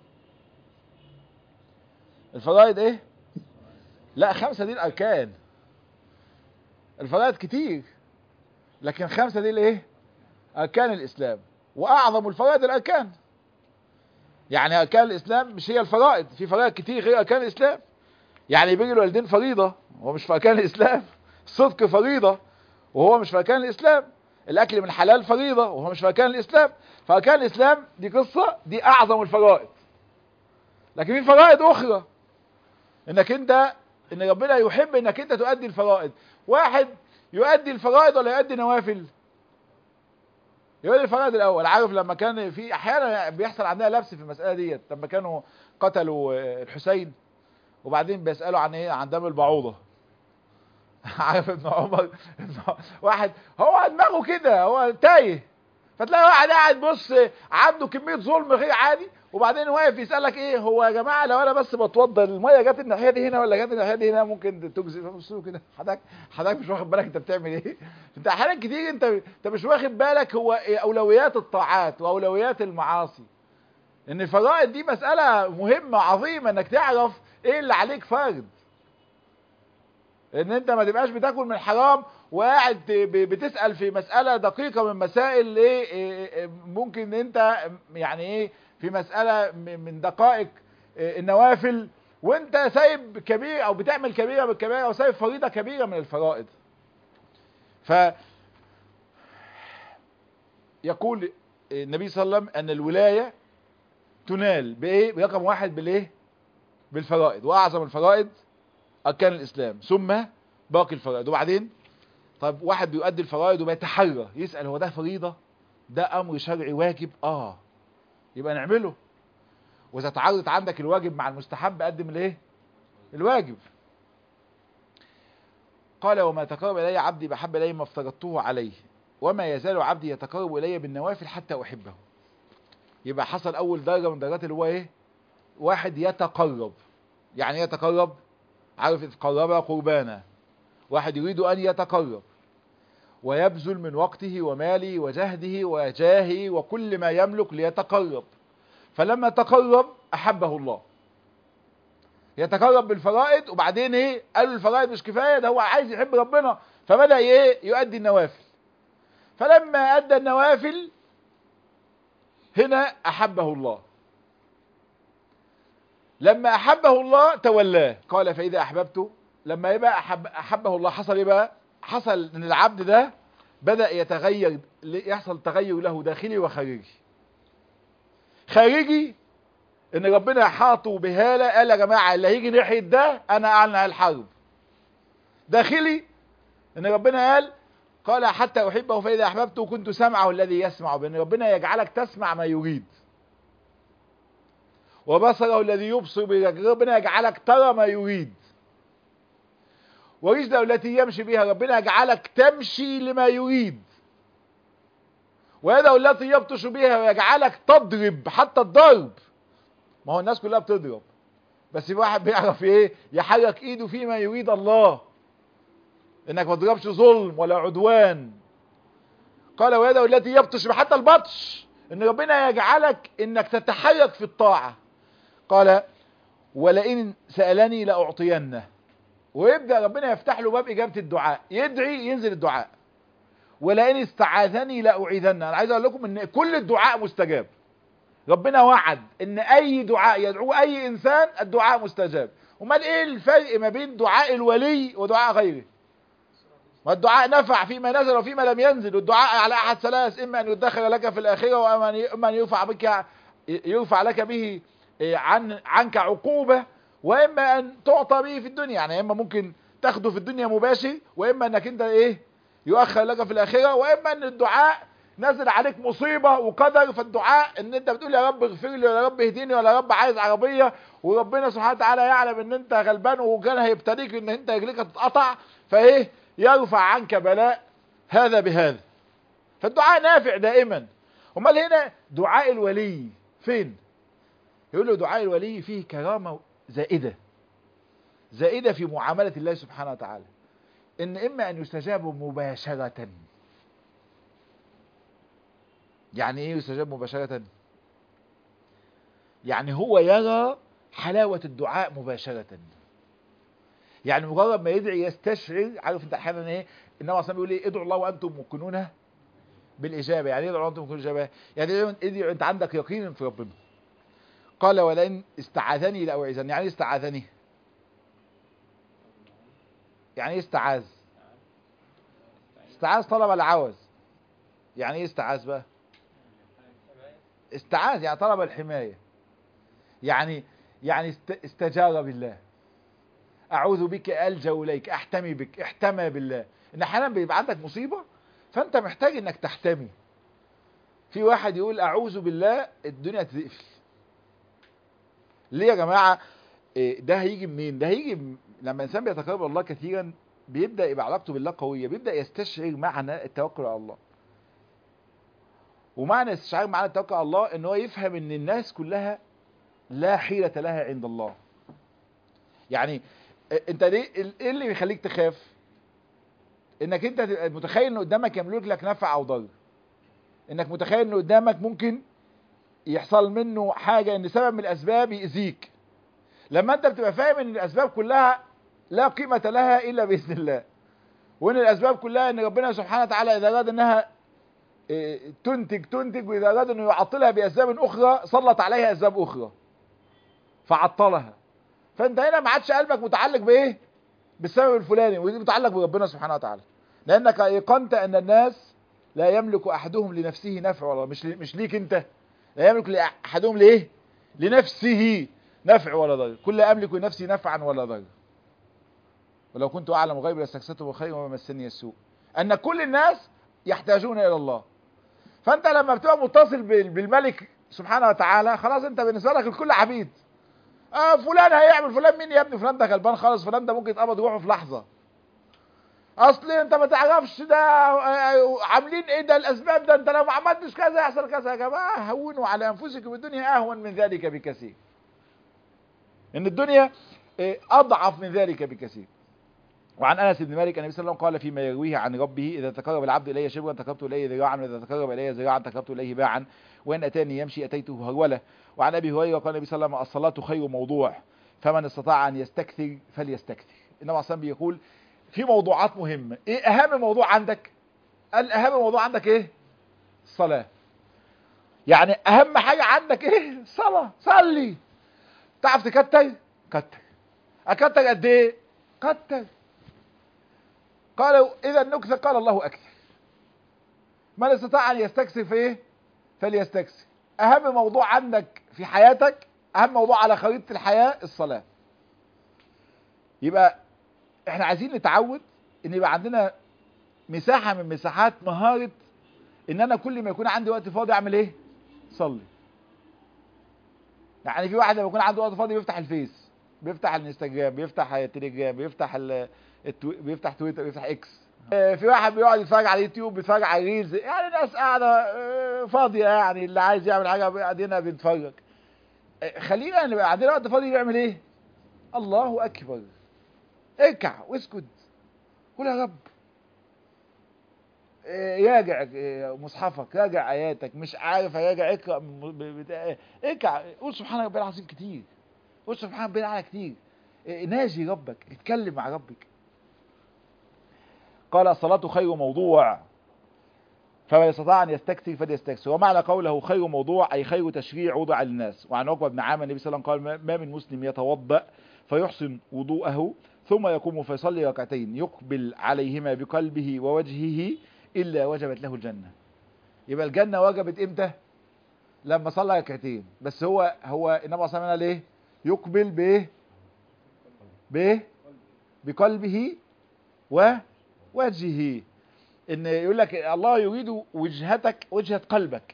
الفرائض ايه لا خمسة دي الاركان الفرائض كتير لكن خمسة دي الايه اركان الاسلام واعظم الفرائض الاركان يعني اركان الاسلام مش هي الفرائض في فرائض كتير غير اركان الاسلام يعني بر الوالدين فريضة هو مش في اركان الاسلام الصدق فريضة وهو مش في اركان الاسلام الاكل من الحلال فريضة وهو مش في اركان الاسلام فاركان الاسلام دي قصة دي اعظم الفرائض لكن في فرائض اخرى انك انت ان ربنا يحب انك انت تؤدي الفرائض واحد يؤدي الفرائض ولا يؤدي نوافل يؤدي الفرائض الاول عارف لما كان في احيانا بيحصل عندنا لبس في المسألة ديت لما كانوا قتلوا الحسين وبعدين بيسألوا عن ايه عن دم البعوضة عارف ابن عمر واحد هو دماغه كده هو تايه فتلاقي واحد قاعد بص عنده كميه ظلم غير عادي وبعدين واقف يسالك ايه هو يا جماعه لو انا بس بتوضى الميه جت الناحيه دي هنا ولا جت الناحيه دي هنا ممكن تجزي فبص له كده حضرتك حضرتك مش واخد بالك انت بتعمل ايه انت احيانا كتير انت انت مش واخد بالك هو إيه اولويات الطاعات واولويات المعاصي ان الفرائض دي مساله مهمه عظيمه انك تعرف ايه اللي عليك فرض ان انت ما تبقاش بتاكل من حرام وقاعد بتسأل في مسألة دقيقة من مسائل ايه ممكن انت يعني ايه في مسألة من دقائق النوافل وانت سايب كبير او بتعمل كبيرة من الكبائر او سايب فريضة كبيرة من الفرائض ف يقول النبي صلى الله عليه وسلم ان الولاية تنال بايه برقم واحد بالايه بالفرائض واعظم الفرائض اركان الاسلام ثم باقي الفرائض وبعدين طب واحد بيؤدي الفرائض وبيتحرى يسأل هو ده فريضة ده امر شرعي واجب اه يبقى نعمله واذا تعارضت عندك الواجب مع المستحب قدم الايه الواجب قال وما تقرب الي عبدي بحب الي ما افترضته عليه وما يزال عبدي يتقرب الي بالنوافل حتى احبه يبقى حصل اول درجة من درجات اللي هو ايه واحد يتقرب يعني يتقرب عارف اذ قرب قربانا واحد يريد ان يتقرب ويبذل من وقته وماله وجهده وجاهه وكل ما يملك ليتقرب فلما تقرب احبه الله يتقرب بالفرائض وبعدين ايه قالوا الفرائض مش كفايه ده هو عايز يحب ربنا فبدا ايه يؤدي النوافل فلما ادى النوافل هنا احبه الله لما احبه الله تولاه قال فاذا احببته لما يبقى أحب احبه الله حصل ايه بقى حصل ان العبد ده بدأ يتغير يحصل تغير له داخلي وخارجي خارجي ان ربنا حاطه بهالة قال يا جماعة اللي هيجي ناحية ده انا اعلن على الحرب داخلي ان ربنا قال قال حتى احبه فاذا احببته كنت سمعه الذي يسمع به ان ربنا يجعلك تسمع ما يريد وبصره الذي يبصر به ربنا يجعلك ترى ما يريد ورجله التي يمشي بها ربنا يجعلك تمشي لما يريد ويده التي يبطش بها ويجعلك تضرب حتى الضرب ما هو الناس كلها بتضرب بس في واحد بيعرف ايه يحرك ايده فيما يريد الله انك ما تضربش ظلم ولا عدوان قال ويده التي يبطش حتى البطش ان ربنا يجعلك انك تتحرك في الطاعة قال ولئن سألني لأعطينه ويبدأ ربنا يفتح له باب إجابة الدعاء يدعي ينزل الدعاء ولئن استعاذني لأعيذنه أنا عايز أقول لكم إن كل الدعاء مستجاب ربنا وعد إن أي دعاء يدعوه أي إنسان الدعاء مستجاب امال إيه الفرق ما بين دعاء الولي ودعاء غيره ما الدعاء نفع فيما نزل وفيما لم ينزل والدعاء على أحد ثلاث إما أن يدخر لك في الآخرة وإما أن يرفع بك يرفع لك به عن عنك عقوبة واما ان تعطى به في الدنيا يعني اما ممكن تاخده في الدنيا مباشر واما انك انت ايه يؤخر لك في الاخره واما ان الدعاء نزل عليك مصيبه وقدر فالدعاء ان انت بتقول يا رب اغفر لي ولا رب اهديني ولا رب عايز عربيه وربنا سبحانه وتعالى يعلم ان انت غلبان وكان هيبتليك ان انت رجليك هتتقطع فايه يرفع عنك بلاء هذا بهذا فالدعاء نافع دائما امال هنا دعاء الولي فين يقول له دعاء الولي فيه كرامه زائدة زائدة في معاملة الله سبحانه وتعالى ان اما ان يستجاب مباشرة يعني ايه يستجاب مباشرة يعني هو يرى حلاوة الدعاء مباشرة يعني مجرد ما يدعي يستشعر عارف انت احيانا ايه النبي اصلا بيقول ايه ادعوا الله وانتم موقنون بالاجابه يعني ايه ادعوا الله وانتم موقنون بالاجابه يعني ادعوا انت عندك يقين في ربنا قال ولئن استعاذني لأوعزني يعني استعاذني يعني ايه استعاذ استعاذ طلب العوز يعني ايه استعاذ بقى استعاذ يعني طلب الحماية يعني يعني استجار بالله اعوذ بك الجا اليك احتمي بك احتمى بالله ان احيانا بيبقى عندك مصيبة فانت محتاج انك تحتمي في واحد يقول اعوذ بالله الدنيا تقفل ليه يا جماعة ده هيجي منين ده هيجي لما الانسان بيتقرب الله كثيرا بيبدأ يبقى علاقته بالله قوية بيبدأ يستشعر معنى التوكل على الله ومعنى استشعار معنى التوكل على الله ان هو يفهم ان الناس كلها لا حيلة لها عند الله يعني انت ليه ايه اللي بيخليك تخاف انك انت تبقى متخيل ان قدامك يملك لك نفع او ضر انك متخيل ان قدامك ممكن يحصل منه حاجة ان سبب من الاسباب يأذيك لما انت بتبقى فاهم ان الاسباب كلها لا قيمة لها الا باذن الله وان الاسباب كلها ان ربنا سبحانه وتعالى اذا اراد انها تنتج تنتج واذا اراد انه يعطلها باسباب اخرى سلط عليها اسباب اخرى فعطلها فانت هنا ما عادش قلبك متعلق بايه بالسبب الفلاني ودي متعلق بربنا سبحانه وتعالى لانك ايقنت ان الناس لا يملك احدهم لنفسه نفع ولا مش مش ليك انت لا يملك لأحدهم لإيه لنفسه نفع ولا ضر كل أملك لنفسي نفعا ولا ضر ولو كنت أعلم غيب لاستكثرت بخير وما مسني السوء أن كل الناس يحتاجون إلى الله فأنت لما بتبقى متصل بالملك سبحانه وتعالى خلاص أنت بالنسبة لك الكل عبيد آه فلان هيعمل فلان مين يا ابني فلان ده غلبان خالص فلان ده ممكن يتقبض روحه في لحظة اصل انت ما تعرفش ده عاملين ايه ده الاسباب ده انت لو ما عملتش كذا يحصل كذا يا جماعه هونوا على انفسكم الدنيا اهون من ذلك بكثير ان الدنيا اضعف من ذلك بكثير وعن انس بن مالك النبي صلى الله عليه وسلم قال فيما يرويه عن ربه اذا تقرب العبد الي شبرا تقربت اليه ذراعا واذا تقرب الي ذراعا تقربت اليه باعا وان اتاني يمشي اتيته هروله وعن ابي هريره قال النبي صلى الله عليه وسلم الصلاه خير موضوع فمن استطاع ان يستكثر فليستكثر النبي صلى الله عليه وسلم بيقول في موضوعات مهمة ايه اهم موضوع عندك قال اهم موضوع عندك ايه الصلاة يعني اهم حاجة عندك ايه صلاة صلي تعرف تكتر كتر اكتر قد ايه كتر قالوا اذا نكثر قال الله اكثر من استطاع ان يستكثر في ايه فليستكثر اهم موضوع عندك في حياتك اهم موضوع على خريطة الحياة الصلاة يبقى احنا عايزين نتعود ان يبقى عندنا مساحة من مساحات مهارة ان انا كل ما يكون عندي وقت فاضي اعمل ايه صلي يعني في واحد لما يكون عنده وقت فاضي بيفتح الفيس بيفتح الانستجرام بيفتح التليجرام بيفتح ال... التو... بيفتح تويتر بيفتح اكس آه، في واحد بيقعد يتفرج على اليوتيوب بيتفرج على ريلز يعني ناس قاعده آه، فاضيه يعني اللي عايز يعمل حاجه قاعدين بيتفرج آه، خلينا نبقى عندنا وقت فاضي بيعمل ايه الله اكبر اركع واسكت قول يا رب إيه، راجع إيه، مصحفك راجع اياتك مش عارف راجع اقرا من- ب- بتاع- اركع قول سبحان ربي العظيم كتير قول سبحان ربي الاعلى كتير إيه، ناجي ربك اتكلم مع ربك قال الصلاة خير موضوع فمن استطاع ان يستكثر فليستكثر ومعنى قوله خير موضوع اي خير تشريع وضع للناس وعن عقبه بن عامر النبي صلى الله عليه وسلم قال ما- ما من مسلم يتوضا فيحسن وضوءه ثم يقوم فيصلي ركعتين يقبل عليهما بقلبه ووجهه الا وجبت له الجنه يبقى الجنه وجبت امتى لما صلى ركعتين بس هو هو النبي صلى الله عليه وسلم قال ايه يقبل بايه بايه بقلبه ووجهه ان يقول لك الله يريد وجهتك وجهة قلبك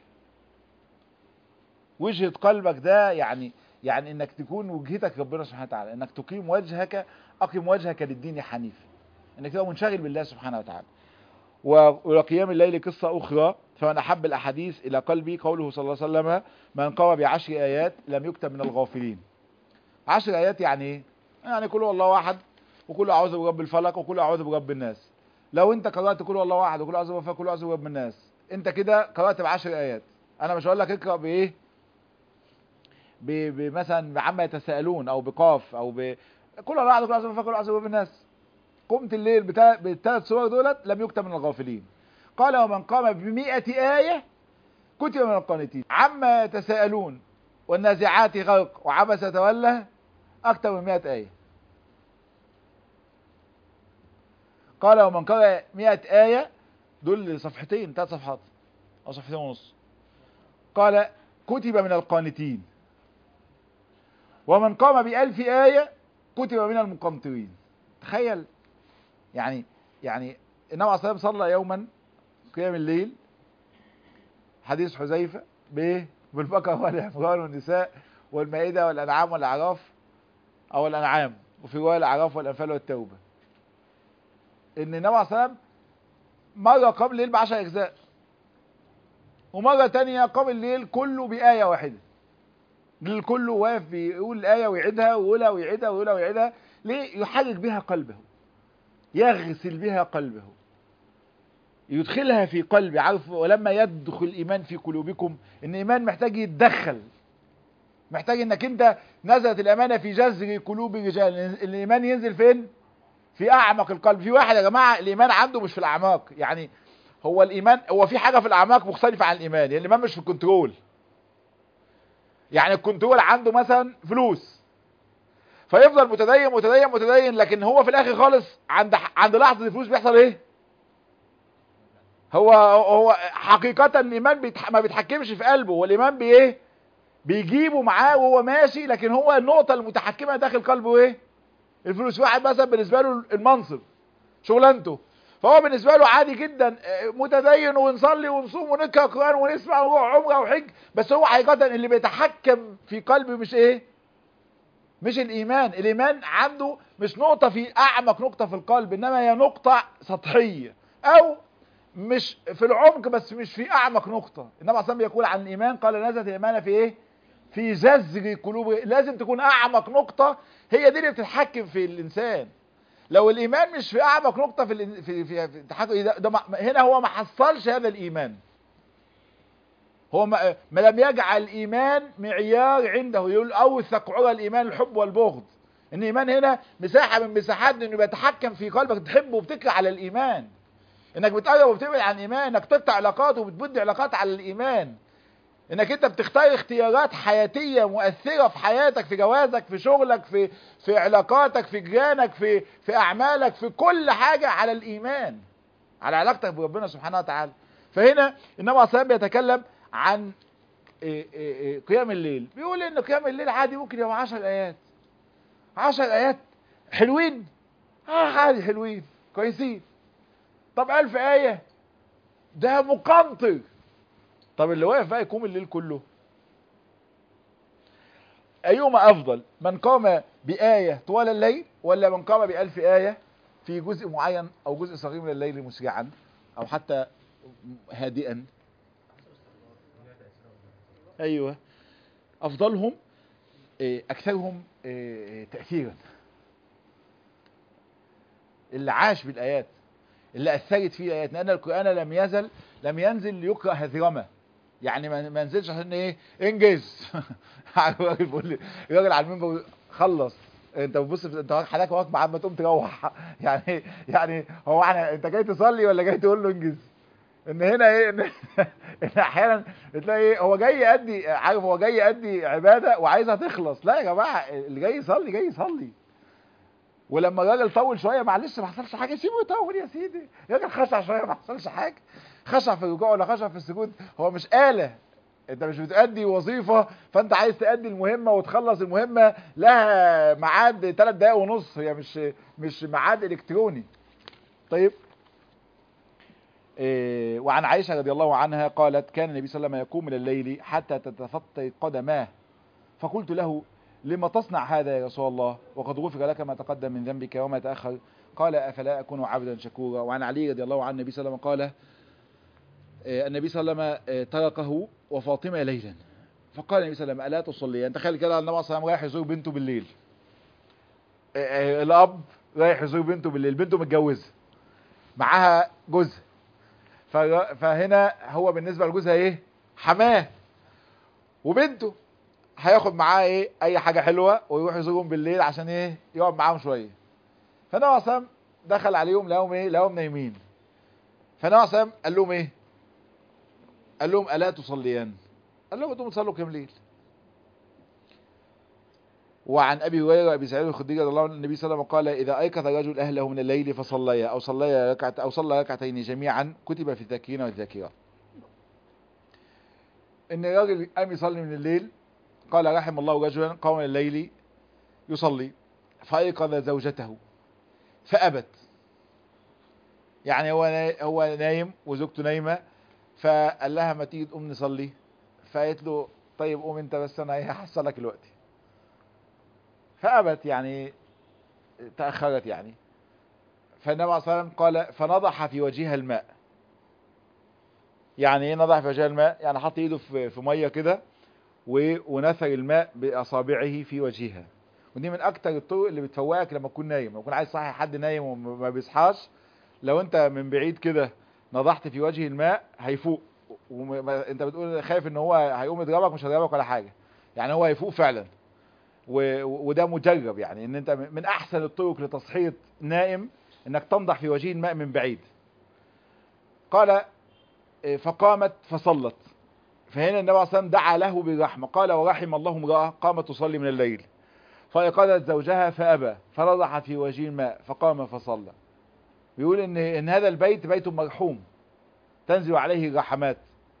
وجهة قلبك ده يعني يعني انك تكون وجهتك ربنا سبحانه وتعالى انك تقيم وجهك اقم وجهك للدين حنيفا انك تبقى منشغل بالله سبحانه وتعالى و- وقيام الليل قصة أخرى فمن أحب الأحاديث إلى قلبي قوله صلى الله عليه وسلم من قام بعشر آيات لم يكتب من الغافلين عشر آيات يعني إيه؟ يعني كل الله واحد وكل أعوذ برب الفلق وكل أعوذ برب الناس لو أنت قرأت كل الله واحد وكل أعوذ برب الفلق وكل أعوذ برب الناس أنت كده قرأت بعشر آيات أنا مش هقول لك اقرأ بإيه ب- بمثلا بعما يتساءلون أو بقاف أو ب كل الله واحد وكل أعوذ برب الفلق وكل أعوذ برب الناس قمت الليل بتا... بالثلاث سور دولت لم يكتب من الغافلين قال ومن قام بمئة آية كتب من القانتين عما يتساءلون والنازعات غرق وعبس تولى أكثر من مئة آية قال ومن قرأ مئة آية دول صفحتين ثلاث صفحات أو صفحتين ونص قال كتب من القانتين ومن قام بألف آية كتب من المقنطرين تخيل يعني يعني النبي عليه الصلاه والسلام صلى يوما قيام الليل حديث حذيفه بايه بالبقره والعمران والنساء والمائده والانعام والاعراف او الانعام وفي روايه الاعراف والانفال والتوبه ان النبي عليه الصلاه والسلام مره قبل الليل بعشر اجزاء ومره تانية قام الليل كله بايه واحده الليل كله واقف بيقول الايه ويعيدها ويقولها ويعيدها ويقولها ويعيدها ليه يحرك بها قلبه يغسل بها قلبه يدخلها في قلبي عارف ولما يدخل الايمان في قلوبكم ان الايمان محتاج يتدخل محتاج انك انت نزلت الامانه في جذر قلوب الرجال الايمان ينزل فين في اعمق القلب في واحد يا جماعه الايمان عنده مش في الاعماق يعني هو الايمان هو في حاجه في الاعماق مختلفه عن الايمان يعني الايمان مش في الكنترول يعني الكنترول عنده مثلا فلوس فيفضل متدين متدين متدين لكن هو في الاخر خالص عند عند لحظه الفلوس بيحصل ايه هو هو حقيقه الايمان بيتح... ما بيتحكمش في قلبه هو الايمان بايه بيجيبه معاه وهو ماشي لكن هو النقطه المتحكمه داخل قلبه ايه الفلوس واحد مثلا بالنسبه له المنصب شغلانته فهو بالنسبه له عادي جدا آه، متدين ونصلي ونصوم ونقرا قران ونسمع ونروح عمره وحج بس هو حقيقه اللي بيتحكم في قلبه مش ايه مش الايمان الايمان عنده مش نقطة في اعمق نقطة في القلب انما هي نقطة سطحية او مش في العمق بس مش في اعمق نقطة النبي صلى يقول عن الايمان قال نزلت الايمان في ايه في جذر قلوب لازم تكون اعمق نقطة هي دي اللي بتتحكم في الانسان لو الايمان مش في اعمق نقطة في الإن- في في, في التحكم ده, ده ما- هنا هو ما حصلش هذا الايمان هو ما, ما لم يجعل الايمان معيار عنده يقول اوثق عرى الايمان الحب والبغض ان الايمان هنا مساحه من مساحات انه بيتحكم في قلبك تحب وبتكره على الايمان انك بتقرب وبتبعد عن الايمان انك تقطع علاقات وبتبد علاقات على الايمان انك انت بتختار اختيارات حياتيه مؤثره في حياتك في جوازك في شغلك في في علاقاتك في جيرانك في في اعمالك في كل حاجه على الايمان على علاقتك بربنا سبحانه وتعالى فهنا النبي عليه الصلاه والسلام بيتكلم عن إيه إيه إيه قيام الليل بيقول ان قيام الليل عادي ممكن يبقى 10 ايات 10 ايات حلوين اه عادي حلوين كويسين طب ألف آية ده مقنطر طب اللي واقف بقى يقوم الليل كله أيهما أفضل من قام بآية طوال الليل ولا من قام بألف آية في جزء معين أو جزء صغير من الليل مسرعا أو حتى هادئا أيوة أفضلهم إيه، أكثرهم إيه، تأثيرا اللي عاش بالآيات اللي أثرت فيه الآيات لأن القرآن لم يزل لم ينزل ليقرأ هذرمة يعني ما ما نزلش عشان ايه انجز الراجل بيقول لي الراجل على المنبر بيقول خلص انت بتبص في- انت حضرتك وراك بعد ما تقوم تروح يعني يعني هو احنا انت جاي تصلي ولا جاي تقول له انجز ان هنا ايه ان, إن احيانا تلاقي ايه هو جاي يأدي عارف هو جاي يأدي عباده وعايزها تخلص لا يا جماعه اللي جاي يصلي جاي يصلي ولما الراجل طول شويه معلش ما حصلش حاجه سيبه يطول يا سيدي الراجل خشع شويه ما حصلش حاجه خشع في الركوع ولا خشع في السجود هو مش آلة انت مش بتأدي وظيفة فانت عايز تأدي المهمة وتخلص المهمة لها ميعاد 3 دقايق ونص هي مش مش ميعاد الكتروني طيب إيه وعن عائشة رضي الله عنها قالت كان النبي صلى الله عليه وسلم يقوم من الليل حتى تتفطر قدماه فقلت له لما تصنع هذا يا رسول الله وقد غفر لك ما تقدم من ذنبك وما تأخر قال أفلا أكون عبدا شكورا وعن علي رضي الله عنه النبي صلى الله عليه وسلم قال آه، النبي صلى الله عليه وسلم آه، تركه وفاطمة ليلا فقال النبي صلى الله عليه وسلم ألا تصليان تخيل كده النبي صلى الله عليه وسلم رايح يزور بنته بالليل آه، آه، الأب رايح يزور بنته بالليل بنته متجوزة معاها جوزها فر- فهنا هو بالنسبة لجوزها ايه حماه وبنته هياخد معاه ايه اي حاجة حلوة ويروح يزورهم بالليل عشان ايه يقعد معاهم شوية فالنبي صلى الله عليه وسلم دخل عليهم لقاهم ايه لقاهم نايمين فالنبي صلى الله عليه وسلم قال لهم ايه قال لهم ألا تصليان قال لهم انتم تصلوا كام ليل وعن ابي هريره وابي سعيد الخدري رضي الله عنه النبي صلى الله عليه وسلم قال اذا ايقظ الرجل اهله من الليل فصليا او صليا ركعه او صلى ركعتين جميعا كتب في الذاكرين والذاكرات ان الراجل قام يصلي من الليل قال رحم الله رجلا قام من الليل يصلي فايقظ زوجته فابت يعني هو نا- هو نايم وزوجته نايمه فقال لها ما تيجي تقوم نصلي فقالت له طيب قوم انت بس انا ايه هحصلك دلوقتي فابت يعني تاخرت يعني فالنبي عليه الصلاه والسلام قال فنضح في وجهها الماء يعني ايه نضح في وجهها الماء يعني حط ايده في في ميه كده و- ونثر الماء باصابعه في وجهها ودي من اكتر الطرق اللي بتفوقك لما تكون نايم لما تكون عايز تصحي حد نايم وما بيصحاش لو انت من بعيد كده نضحت في وجه الماء هيفوق وانت بتقول خايف ان هو هيقوم يضربك مش هيضربك ولا حاجه يعني هو هيفوق فعلا و... وده مجرب يعني ان انت من احسن الطرق لتصحية نائم انك تنضح في وجه الماء من بعيد قال إيه، فقامت فصلت فهنا النبي عليه الصلاه والسلام دعا له بالرحمه قال ورحم الله امراه قامت تصلي من الليل فايقظت زوجها فابى فنضحت في وجه الماء فقام فصلى بيقول ان ان هذا البيت بيت مرحوم تنزل عليه الرحمات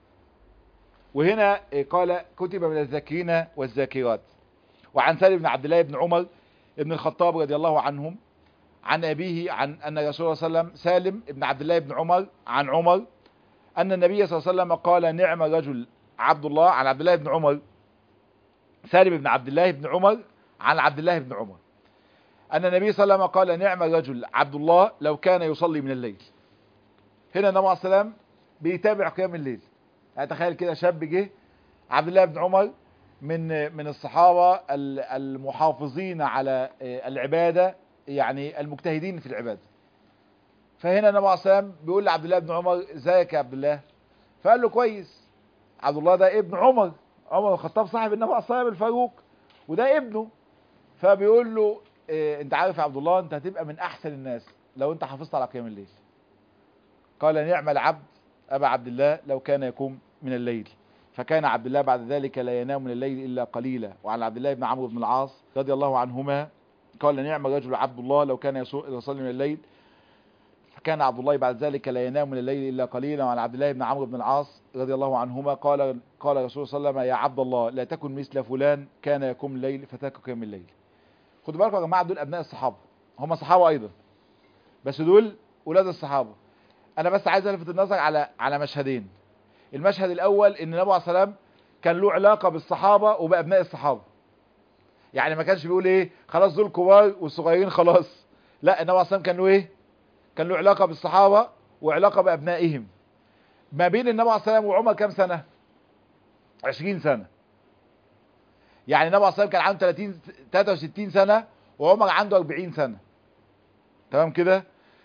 وهنا إيه، قال كتب من الذاكرين والذاكرات وعن سالم بن عبد الله بن عمر بن الخطاب رضي الله عنهم عن أبيه عن أن رسول الله صلى الله عليه وسلم سالم بن عبد الله بن عمر عن عمر أن النبي صلى الله عليه وسلم قال نعم رجل عبد الله عن عبد الله بن عمر سالم بن عبد الله بن عمر عن عبد الله بن عمر أن النبي صلى الله عليه وسلم قال نعم رجل عبد الله لو كان يصلي من الليل هنا النبي عليه الصلاة والسلام بيتابع قيام الليل يعني تخيل كده شاب جه عبد الله بن عمر من من الصحابة ال- المحافظين على آه، العبادة يعني المجتهدين في العبادة فهنا النبي عليه الصلاة والسلام بيقول لعبد الله بن عمر ازيك يا عبد الله فقال له كويس عبد الله ده ابن عمر عمر بن الخطاب صاحب النبي عليه الصلاة والسلام الفاروق وده ابنه فبيقول له إيه انت عارف يا عبد الله انت هتبقى من احسن الناس لو انت حافظت على قيام الليل قال نعم العبد ابا عبد الله لو كان يقوم من الليل فكان عبد الله بعد ذلك لا ينام من الليل الا قليلا وعن عبد الله بن عمرو بن العاص رضي الله عنهما قال نعم الرجل عبد الله لو كان يصو- يصلي من الليل فكان عبد الله بعد ذلك لا ينام من الليل الا قليلا وعن عبد الله بن عمرو بن العاص رضي الله عنهما قال قال رسول الله صلى الله عليه وسلم يا عبد الله لا تكن مثل فلان كان يقوم الليل فتاك قيام الليل خدوا بالكم يا جماعه دول ابناء الصحابه هم صحابه ايضا بس دول ولاد الصحابه انا بس عايز الفت النظر على على مشهدين المشهد الاول ان النبي عليه الصلاه والسلام كان له علاقه بالصحابه وبابناء الصحابه يعني ما كانش بيقول ايه خلاص دول كبار والصغيرين خلاص لا النبي عليه الصلاه والسلام كان له ايه كان له علاقه بالصحابه وعلاقه بابنائهم ما بين النبي عليه الصلاه والسلام وعمر كام سنه 20 سنه يعني النبي عليه الصلاه والسلام كان عنده 30 63 سنه وعمر عنده 40 سنه تمام كده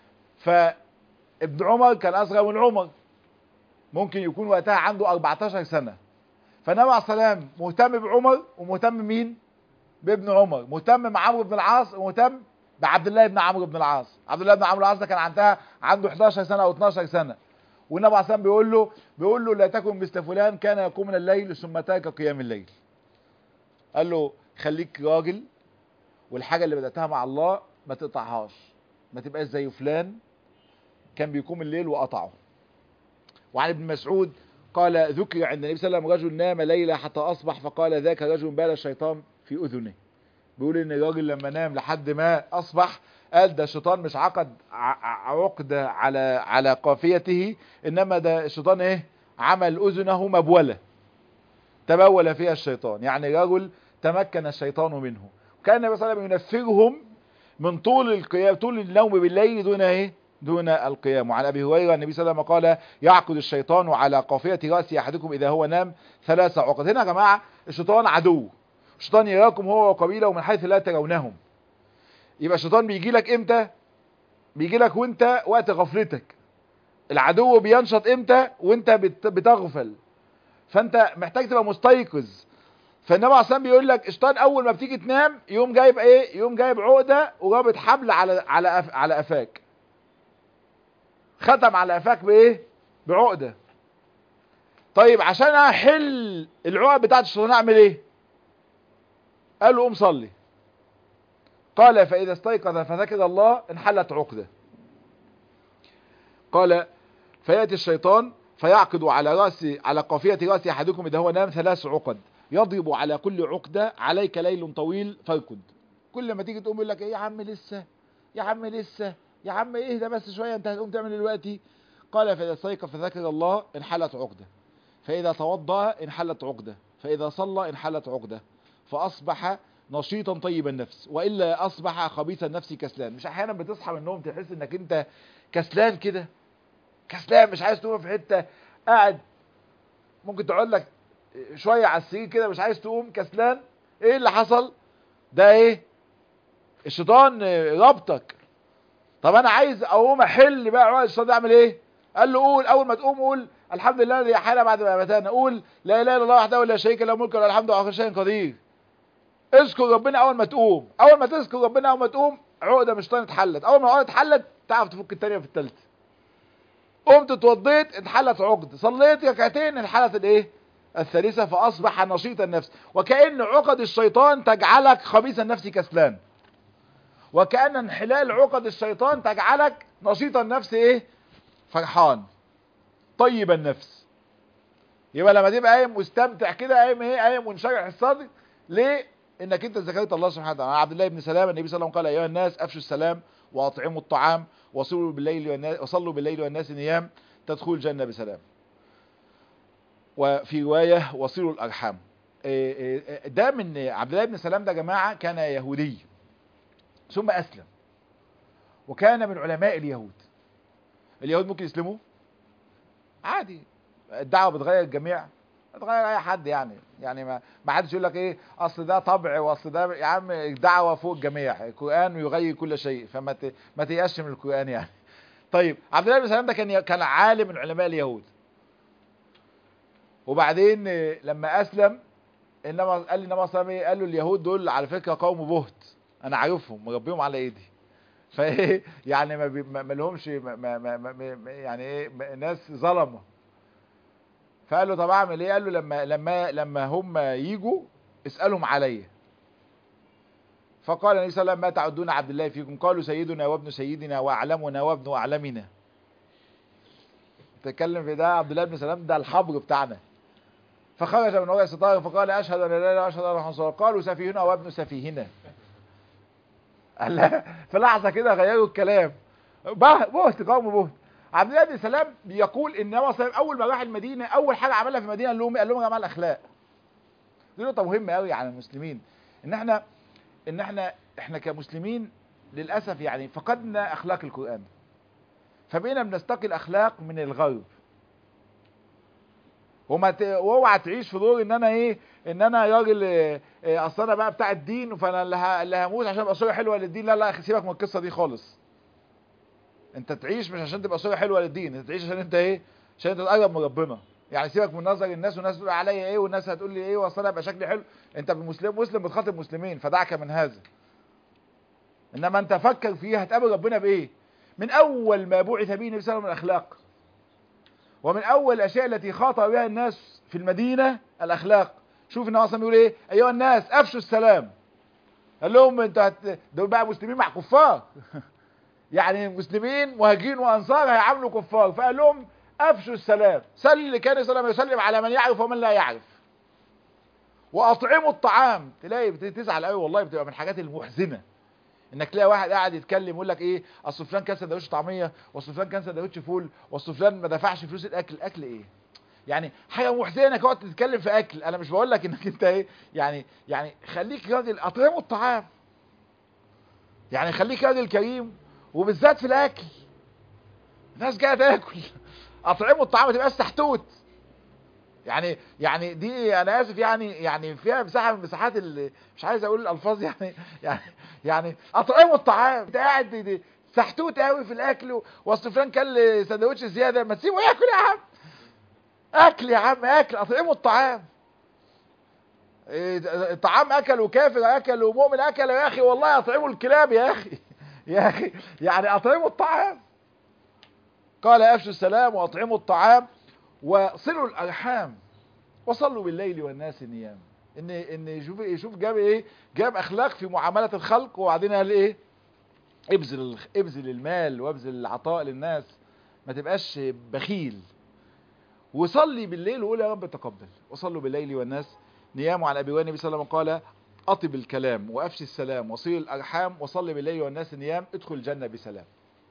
فابن عمر كان اصغر من عمر ممكن يكون وقتها عنده 14 سنه فالنبي عليه الصلاه والسلام مهتم بعمر ومهتم مين بابن عمر مهتم مع عمرو بن العاص ومهتم بعبد الله بن عمرو بن العاص عبد الله بن عمرو بن العاص ده كان عندها عنده 11 سنه او 12 سنه والنبي عليه الصلاه والسلام بيقول له بيقول له لا تكن مثل فلان كان يقوم من الليل ثم ترك قيام الليل قال له خليك راجل والحاجه اللي بداتها مع الله ما تقطعهاش ما تبقاش زي فلان كان بيقوم الليل وقطعه وعن ابن مسعود قال ذكر عند النبي صلى الله عليه وسلم رجل نام ليلة حتى أصبح فقال ذاك رجل بال الشيطان في أذنه بيقول إن الراجل لما نام لحد ما أصبح قال ده الشيطان مش عقد عقدة على على قافيته إنما ده الشيطان إيه عمل أذنه مبولة تبول فيها الشيطان يعني رجل تمكن الشيطان منه وكان النبي صلى الله عليه وسلم ينفرهم من طول القيام طول النوم بالليل دون ايه دون القيام وعن ابي هريره النبي صلى الله عليه وسلم قال يعقد الشيطان على قافيه راس احدكم اذا هو نام ثلاث عقد هنا يا جماعه الشيطان عدو الشيطان يراكم هو وقبيله من حيث لا ترونهم يبقى الشيطان بيجي لك امتى بيجي لك وانت وقت غفلتك العدو بينشط امتى وانت بتغفل فانت محتاج تبقى مستيقظ فالنبي عليه الصلاه بيقول لك الشيطان اول ما بتيجي تنام يقوم جايب ايه يقوم جايب عقده ورابط حبل على على أف على قفاك ختم على قفاك بايه بعقده طيب عشان احل العقد بتاعت الشيطان اعمل ايه قال له قوم صلي قال فاذا استيقظ فذكر الله انحلت عقده قال فياتي الشيطان فيعقد على راس على قافيه راس احدكم اذا هو نام ثلاث عقد يضرب على كل عقده عليك ليل طويل فارقد كل ما تيجي تقوم يقول لك ايه يا عم لسه يا عم لسه يا عم ايه ده بس شويه انت هتقوم تعمل دلوقتي قال فاذا استيقظ فذكر الله انحلت عقده فاذا توضا انحلت عقده فاذا صلى انحلت عقده فاصبح نشيطا طيب النفس والا اصبح خبيث النفس كسلان مش احيانا بتصحى من النوم تحس انك انت كسلان كده كسلان مش عايز تقوم في حته قاعد ممكن تقعد لك شويه على السرير كده مش عايز تقوم كسلان ايه اللي حصل ده ايه الشيطان ربطك طب انا عايز اقوم احل بقى عقد الشيطان اعمل ايه قال له قول اول ما تقوم قول الحمد لله الذي احيانا بعد ما اماتنا قول لا اله الا الله وحده لا شريك له ملك وله الحمد وهو على كل شيء قدير اذكر ربنا اول ما تقوم اول ما تذكر ربنا اول ما تقوم عقده من الشيطان اتحلت اول ما العقده اتحلت تعرف تفك الثانيه في الثالثه قمت اتوضيت اتحلت عقد صليت ركعتين انحلت الايه الثالثه فاصبح نشيط النفس وكأن عقد الشيطان تجعلك خبيث النفس كسلان وكأن انحلال عقد الشيطان تجعلك نشيط النفس ايه فرحان طيب النفس يبقى لما تبقى قايم مستمتع كده قايم ايه قايم منشرح الصدر ليه انك انت ذكرت الله سبحانه وتعالى عبد الله بن سلام النبي صلى الله عليه وسلم قال ايها الناس افشوا السلام واطعموا الطعام وصلوا بالليل والناس وصلوا بالليل والناس نيام تدخل الجنه بسلام وفي روايه وصلوا الارحام ده من عبد الله بن سلام ده يا جماعه كان يهودي ثم اسلم وكان من علماء اليهود اليهود ممكن يسلموا عادي الدعوه بتغير الجميع بتغير اي حد يعني يعني ما ما حدش يقول لك ايه اصل ده طبع واصل ده يا عم الدعوه فوق الجميع القران يغير كل شيء فما ت... ما تيأسش من القران يعني طيب عبد الله بن سلام ده كان كان عالم من علماء اليهود وبعدين لما اسلم انما قال لي انما صلى قال له اليهود دول على فكره قوم بهت انا عارفهم مربيهم على ايدي فايه يعني ما, بي ما لهمش ما ما ما ما يعني ايه ناس ظلمه فقال له طب اعمل ايه قال له لما لما لما هم يجوا اسالهم عليا فقال النبي صلى الله عليه وسلم ما تعدون عبد الله فيكم قالوا سيدنا وابن سيدنا واعلمنا وابن اعلمنا تتكلم في ده عبد الله بن سلام ده الحبر بتاعنا فخرج من وراء ستاره فقال اشهد ان لا اله الا الله واشهد ان محمدا رسول الله قالوا سفيهنا وابن سفيهنا قال في لحظه كده غيروا الكلام به- بهت قوم بهت عبد الله بن سلام بيقول ان هو صلى- اول ما راح المدينه اول حاجه عملها في المدينه قال لهم قال لهم يا جماعه الاخلاق دي نقطه مهمه قوي على المسلمين ان احنا ان احنا احنا كمسلمين للاسف يعني فقدنا اخلاق القران فبقينا بنستقي الاخلاق من الغرب وما ت... واوعى تعيش في دور ان انا ايه ان انا راجل إيه، إيه، اصل انا بقى بتاع الدين فانا اللي, ه... اللي هموت عشان ابقى صوره حلوه للدين لا لا سيبك من القصه دي خالص انت تعيش مش عشان تبقى صوره حلوه للدين انت تعيش عشان انت ايه عشان انت تقرب من ربنا يعني سيبك من نظر الناس والناس تقول عليا ايه والناس هتقول لي ايه واصل انا ابقى شكلي حلو انت مسلم مسلم بتخاطب مسلمين فدعك من هذا انما انت فكر فيه هتقابل ربنا بايه من اول ما بعث به النبي صلى الله عليه وسلم الاخلاق ومن اول الاشياء التي خاطب بها الناس في المدينه الاخلاق شوف النبي اصلا بيقول ايه ايها الناس افشوا السلام قال لهم انت هت... دول بقى مسلمين مع كفار يعني مسلمين مهاجرين وانصار هيعاملوا كفار فقال لهم افشوا السلام سل كان صلى الله عليه وسلم يسلم على من يعرف ومن لا يعرف واطعموا الطعام تلاقي بتزعل قوي والله بتبقى من الحاجات المحزنه انك تلاقي واحد قاعد يتكلم يقول لك ايه اصل فلان كان سندوتش طعميه واصل فلان كان سندوتش فول واصل فلان ما دفعش فلوس الاكل اكل ايه يعني حاجه محزنه انك تقعد تتكلم في اكل انا مش بقول لك انك انت ايه يعني يعني خليك راجل اطعموا الطعام يعني خليك راجل كريم وبالذات في الاكل الناس جايه تاكل اطعموا الطعام ما تبقاش سحتوت يعني يعني دي انا اسف يعني يعني فيها مساحه من مساحات ال- مش عايز اقول الالفاظ يعني يعني يعني اطعموا الطعام انت قاعد دي- دي سحتوت قوي في الاكل و- واصل فلان كل سندوتش زياده ما تسيبه ياكل يا عم اكل يا عم اكل اطعموا الطعام إيه، الطعام اكل وكافر اكل ومؤمن اكل يا اخي والله اطعموا الكلاب يا اخي يا اخي يعني اطعموا الطعام قال افشوا السلام واطعموا الطعام وصلوا الارحام وصلوا بالليل والناس نيام ان ان شوف ايه شوف جاب ايه جاب اخلاق في معامله الخلق وبعدين قال ايه ابذل الخ- ابذل المال وابذل العطاء للناس ما تبقاش بخيل وصلي بالليل وقول يا رب تقبل وصلوا بالليل والناس نيام عن ابي هريره النبي صلى الله عليه وسلم قال اطب الكلام وافشي السلام وصيل الارحام وصلي بالليل والناس نيام ادخل الجنه بسلام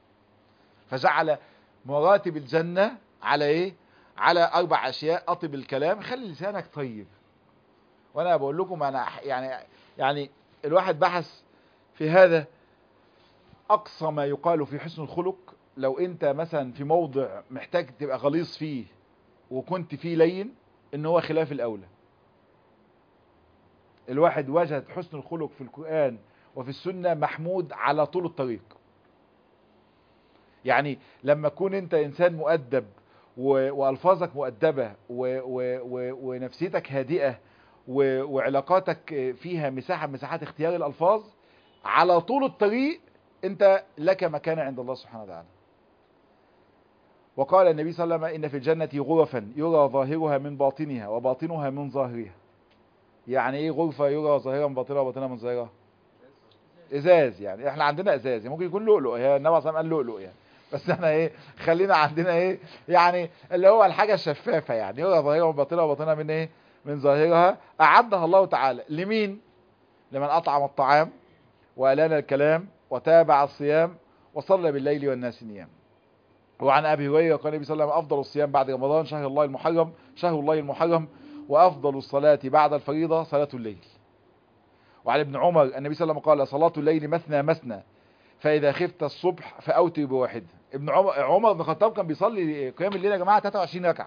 فجعل مراتب الجنه على ايه على اربع اشياء اطب الكلام خلي لسانك طيب وانا بقول لكم انا أح- يعني يعني الواحد بحث في هذا اقصى ما يقال في حسن الخلق لو انت مثلا في موضع محتاج تبقى غليظ فيه وكنت فيه لين ان هو خلاف الاولى الواحد وجد حسن الخلق في القرآن وفي السنة محمود على طول الطريق يعني لما تكون انت انسان مؤدب و- والفاظك مؤدبة و- و- و- ونفسيتك هادئة و- وعلاقاتك فيها مساحة من مساحات اختيار الالفاظ على طول الطريق انت لك مكانة عند الله سبحانه وتعالى وقال النبي صلى الله عليه وسلم إن في الجنة غرفا يرى ظاهرها من باطنها وباطنها من ظاهرها يعني ايه غرفة يرى ظاهرها من باطنها وباطنها من ظاهرها ازاز يعني احنا عندنا ازاز يعني ممكن يكون لؤلؤ هي النبي صلى الله عليه وسلم قال لؤلؤ يعني بس احنا ايه خلينا عندنا ايه يعني اللي هو الحاجة الشفافة يعني يرى ظاهرها من باطنها وباطنها من ايه من ظاهرها اعدها الله تعالى لمين لمن اطعم الطعام والان الكلام وتابع الصيام وصلى بالليل والناس نيام وعن ابي هريره قال النبي صلى الله عليه وسلم افضل الصيام بعد رمضان شهر الله المحرم شهر الله المحرم وافضل الصلاه بعد الفريضه صلاه الليل وعن ابن عمر النبي صلى الله عليه وسلم قال صلاه الليل مثنى مثنى فاذا خفت الصبح فاوتر بواحد ابن عمر عمر بن الخطاب كان بيصلي قيام الليل يا جماعه 23 ركعه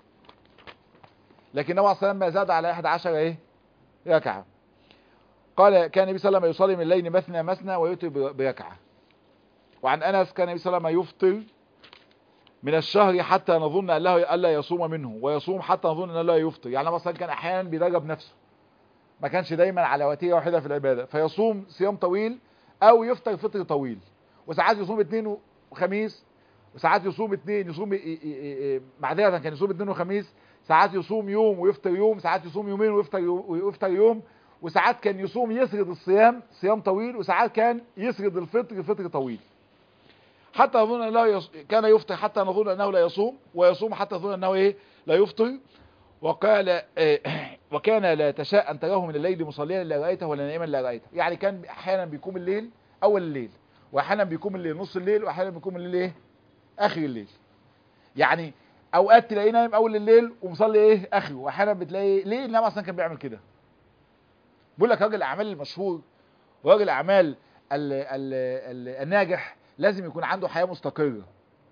لكن النبي صلى الله عليه وسلم ما زاد على 11 ايه ركعه قال كان النبي صلى الله عليه وسلم يصلي من الليل مثنى مثنى ويوتر بركعه وعن انس كان النبي صلى الله عليه وسلم يفطر من الشهر حتى نظن ان له الا يصوم منه ويصوم حتى نظن ان لا يفطر يعني مثلا كان احيانا بيدرب نفسه ما كانش دايما على وتيره واحده في العباده فيصوم صيام طويل او يفطر فطر طويل وساعات يصوم اثنين وخميس وساعات يصوم اثنين يصوم معذره كان يصوم اثنين وخميس ساعات يصوم يوم ويفطر يوم ساعات يصوم يومين ويفطر يوم ويفطر يوم وساعات كان يصوم يسرد الصيام صيام طويل وساعات كان يسرد الفطر فطر طويل حتى نظن انه يص... كان يفطر حتى نظن انه لا يصوم ويصوم حتى نظن انه ايه لا يفطر وقال إيه وكان لا تشاء ان تراه من الليل مصليا لا رايته ولا نائما لا رايته يعني كان احيانا بيقوم الليل اول الليل واحيانا بيكون الليل نص الليل واحيانا بيكون الليل ايه اخر الليل يعني اوقات تلاقيه نايم اول الليل ومصلي ايه اخره واحيانا بتلاقي ليه النبي اصلا كان بيعمل كده بيقول لك راجل الاعمال المشهور وراجل الاعمال ال ال ال الناجح لازم يكون عنده حياه مستقره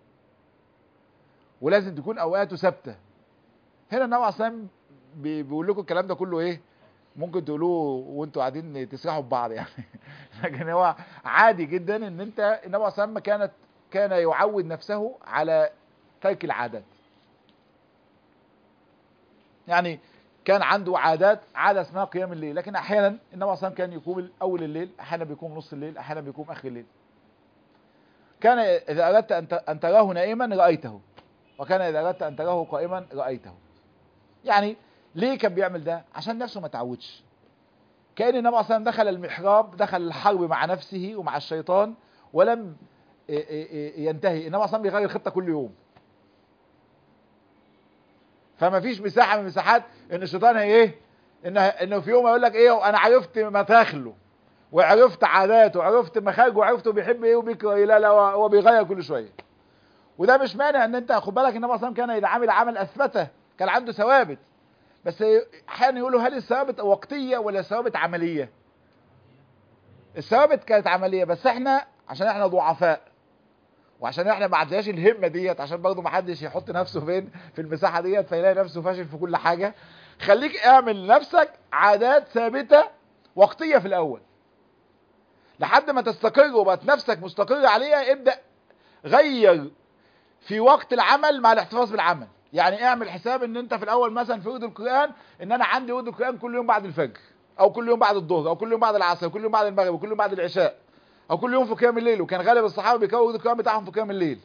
ولازم تكون اوقاته ثابته هنا النبي اصلا بيقول لكم الكلام ده كله ايه ممكن تقولوه وانتوا قاعدين تسرحوا ببعض يعني لكن هو عادي جدا ان انت النبي صلى الله عليه وسلم كانت كان يعود نفسه على ترك العادات يعني كان عنده عادات عادة اسمها قيام الليل لكن احيانا النبي صلى الله عليه وسلم كان يقوم اول الليل احيانا بيقوم نص الليل احيانا بيقوم اخر الليل كان اذا اردت ان تراه نائما رايته وكان اذا اردت ان تراه قائما رايته يعني ليه كان بيعمل ده عشان نفسه ما تعودش كان النبي صلى الله عليه وسلم دخل المحراب دخل الحرب مع نفسه ومع الشيطان ولم ينتهي النبي صلى الله عليه وسلم بيغير الخطه كل يوم فما فيش مساحه من المساحات ان الشيطان هي ايه انه انه في يوم يقول لك ايه انا عرفت مداخله وعرفت عاداته وعرفت مخارجه وعرفته بيحب ايه وبيكره ايه لا لا هو بيغير كل شويه وده مش مانع ان انت خد بالك النبي صلى الله عليه وسلم كان اذا عمل عمل اثبته كان عنده ثوابت بس احيانا يقولوا هل الثوابت وقتيه ولا ثوابت عمليه الثوابت كانت عمليه بس احنا عشان احنا ضعفاء وعشان احنا ما عندناش الهمه ديت عشان برضه ما حدش يحط نفسه فين في المساحه ديت فيلاقي نفسه فاشل في كل حاجه خليك اعمل لنفسك عادات ثابته وقتيه في الاول لحد ما تستقر وبقت نفسك مستقر عليها ابدا غير في وقت العمل مع الاحتفاظ بالعمل يعني اعمل حساب ان انت في الاول مثلا في ورد القران ان انا عندي ورد القران كل يوم بعد الفجر او كل يوم بعد الظهر او كل يوم بعد العصر او كل يوم بعد المغرب او كل يوم بعد العشاء او كل يوم في قيام الليل وكان غالب الصحابه بيكونوا ورد القران بتاعهم في قيام الليل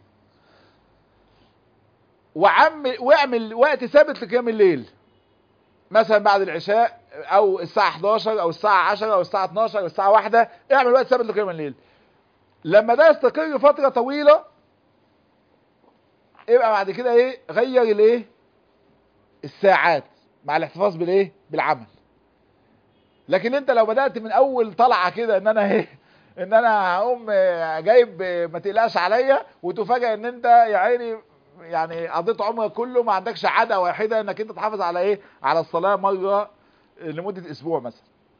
وعمل واعمل وقت ثابت لقيام الليل مثلا بعد العشاء او الساعه 11 او الساعه 10 او الساعه 12 او الساعه 1 اعمل وقت ثابت لقيام الليل لما ده يستقر فتره طويله يبقى بعد كده ايه غير الايه الساعات مع الاحتفاظ بالايه بالعمل لكن انت لو بدات من اول طلعه كده ان انا ايه ان انا هقوم جايب ما تقلقش عليا وتفاجئ ان انت يا عيني يعني قضيت عمرك كله ما عندكش عاده واحده انك انت تحافظ على ايه على الصلاه مره لمده اسبوع مثلا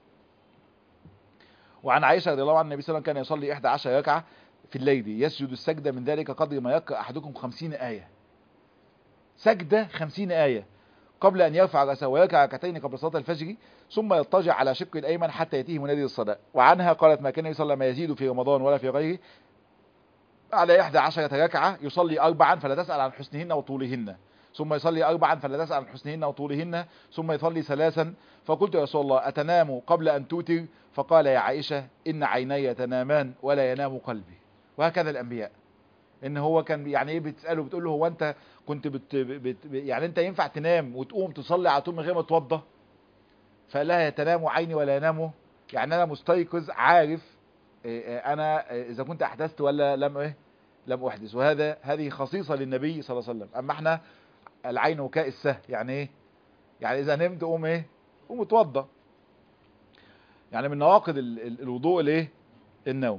وعن عائشه رضي الله عنها النبي صلى الله عليه وسلم كان يصلي 11 ركعه في الليل يسجد السجدة من ذلك قدر ما يقرأ أحدكم خمسين آية سجدة خمسين آية قبل أن يرفع رأسه ويركع ركعتين قبل صلاة الفجر ثم يضطجع على شق الأيمن حتى يأتيه منادي الصلاة وعنها قالت ما كان النبي صلى الله عليه وسلم يزيد في رمضان ولا في غيره على إحدى عشرة ركعة يصلي أربعا فلا تسأل عن حسنهن وطولهن ثم يصلي أربعا فلا تسأل عن حسنهن وطولهن ثم يصلي ثلاثا فقلت يا رسول الله أتنام قبل أن توتر فقال يا عائشة إن عيني تنامان ولا ينام قلبي وهكذا الانبياء ان هو كان يعني ايه بتساله بتقول له هو انت كنت بت بت يعني انت ينفع تنام وتقوم تصلي على طول من غير ما تتوضى فقال لها تنام عيني ولا ينام يعني انا مستيقظ عارف انا اذا كنت احدثت ولا لم ايه لم احدث وهذا هذه خصيصه للنبي صلى الله عليه وسلم اما احنا العين وكاء السه يعني ايه يعني اذا نمت قوم ايه قوم اتوضى يعني من نواقض الوضوء الايه النوم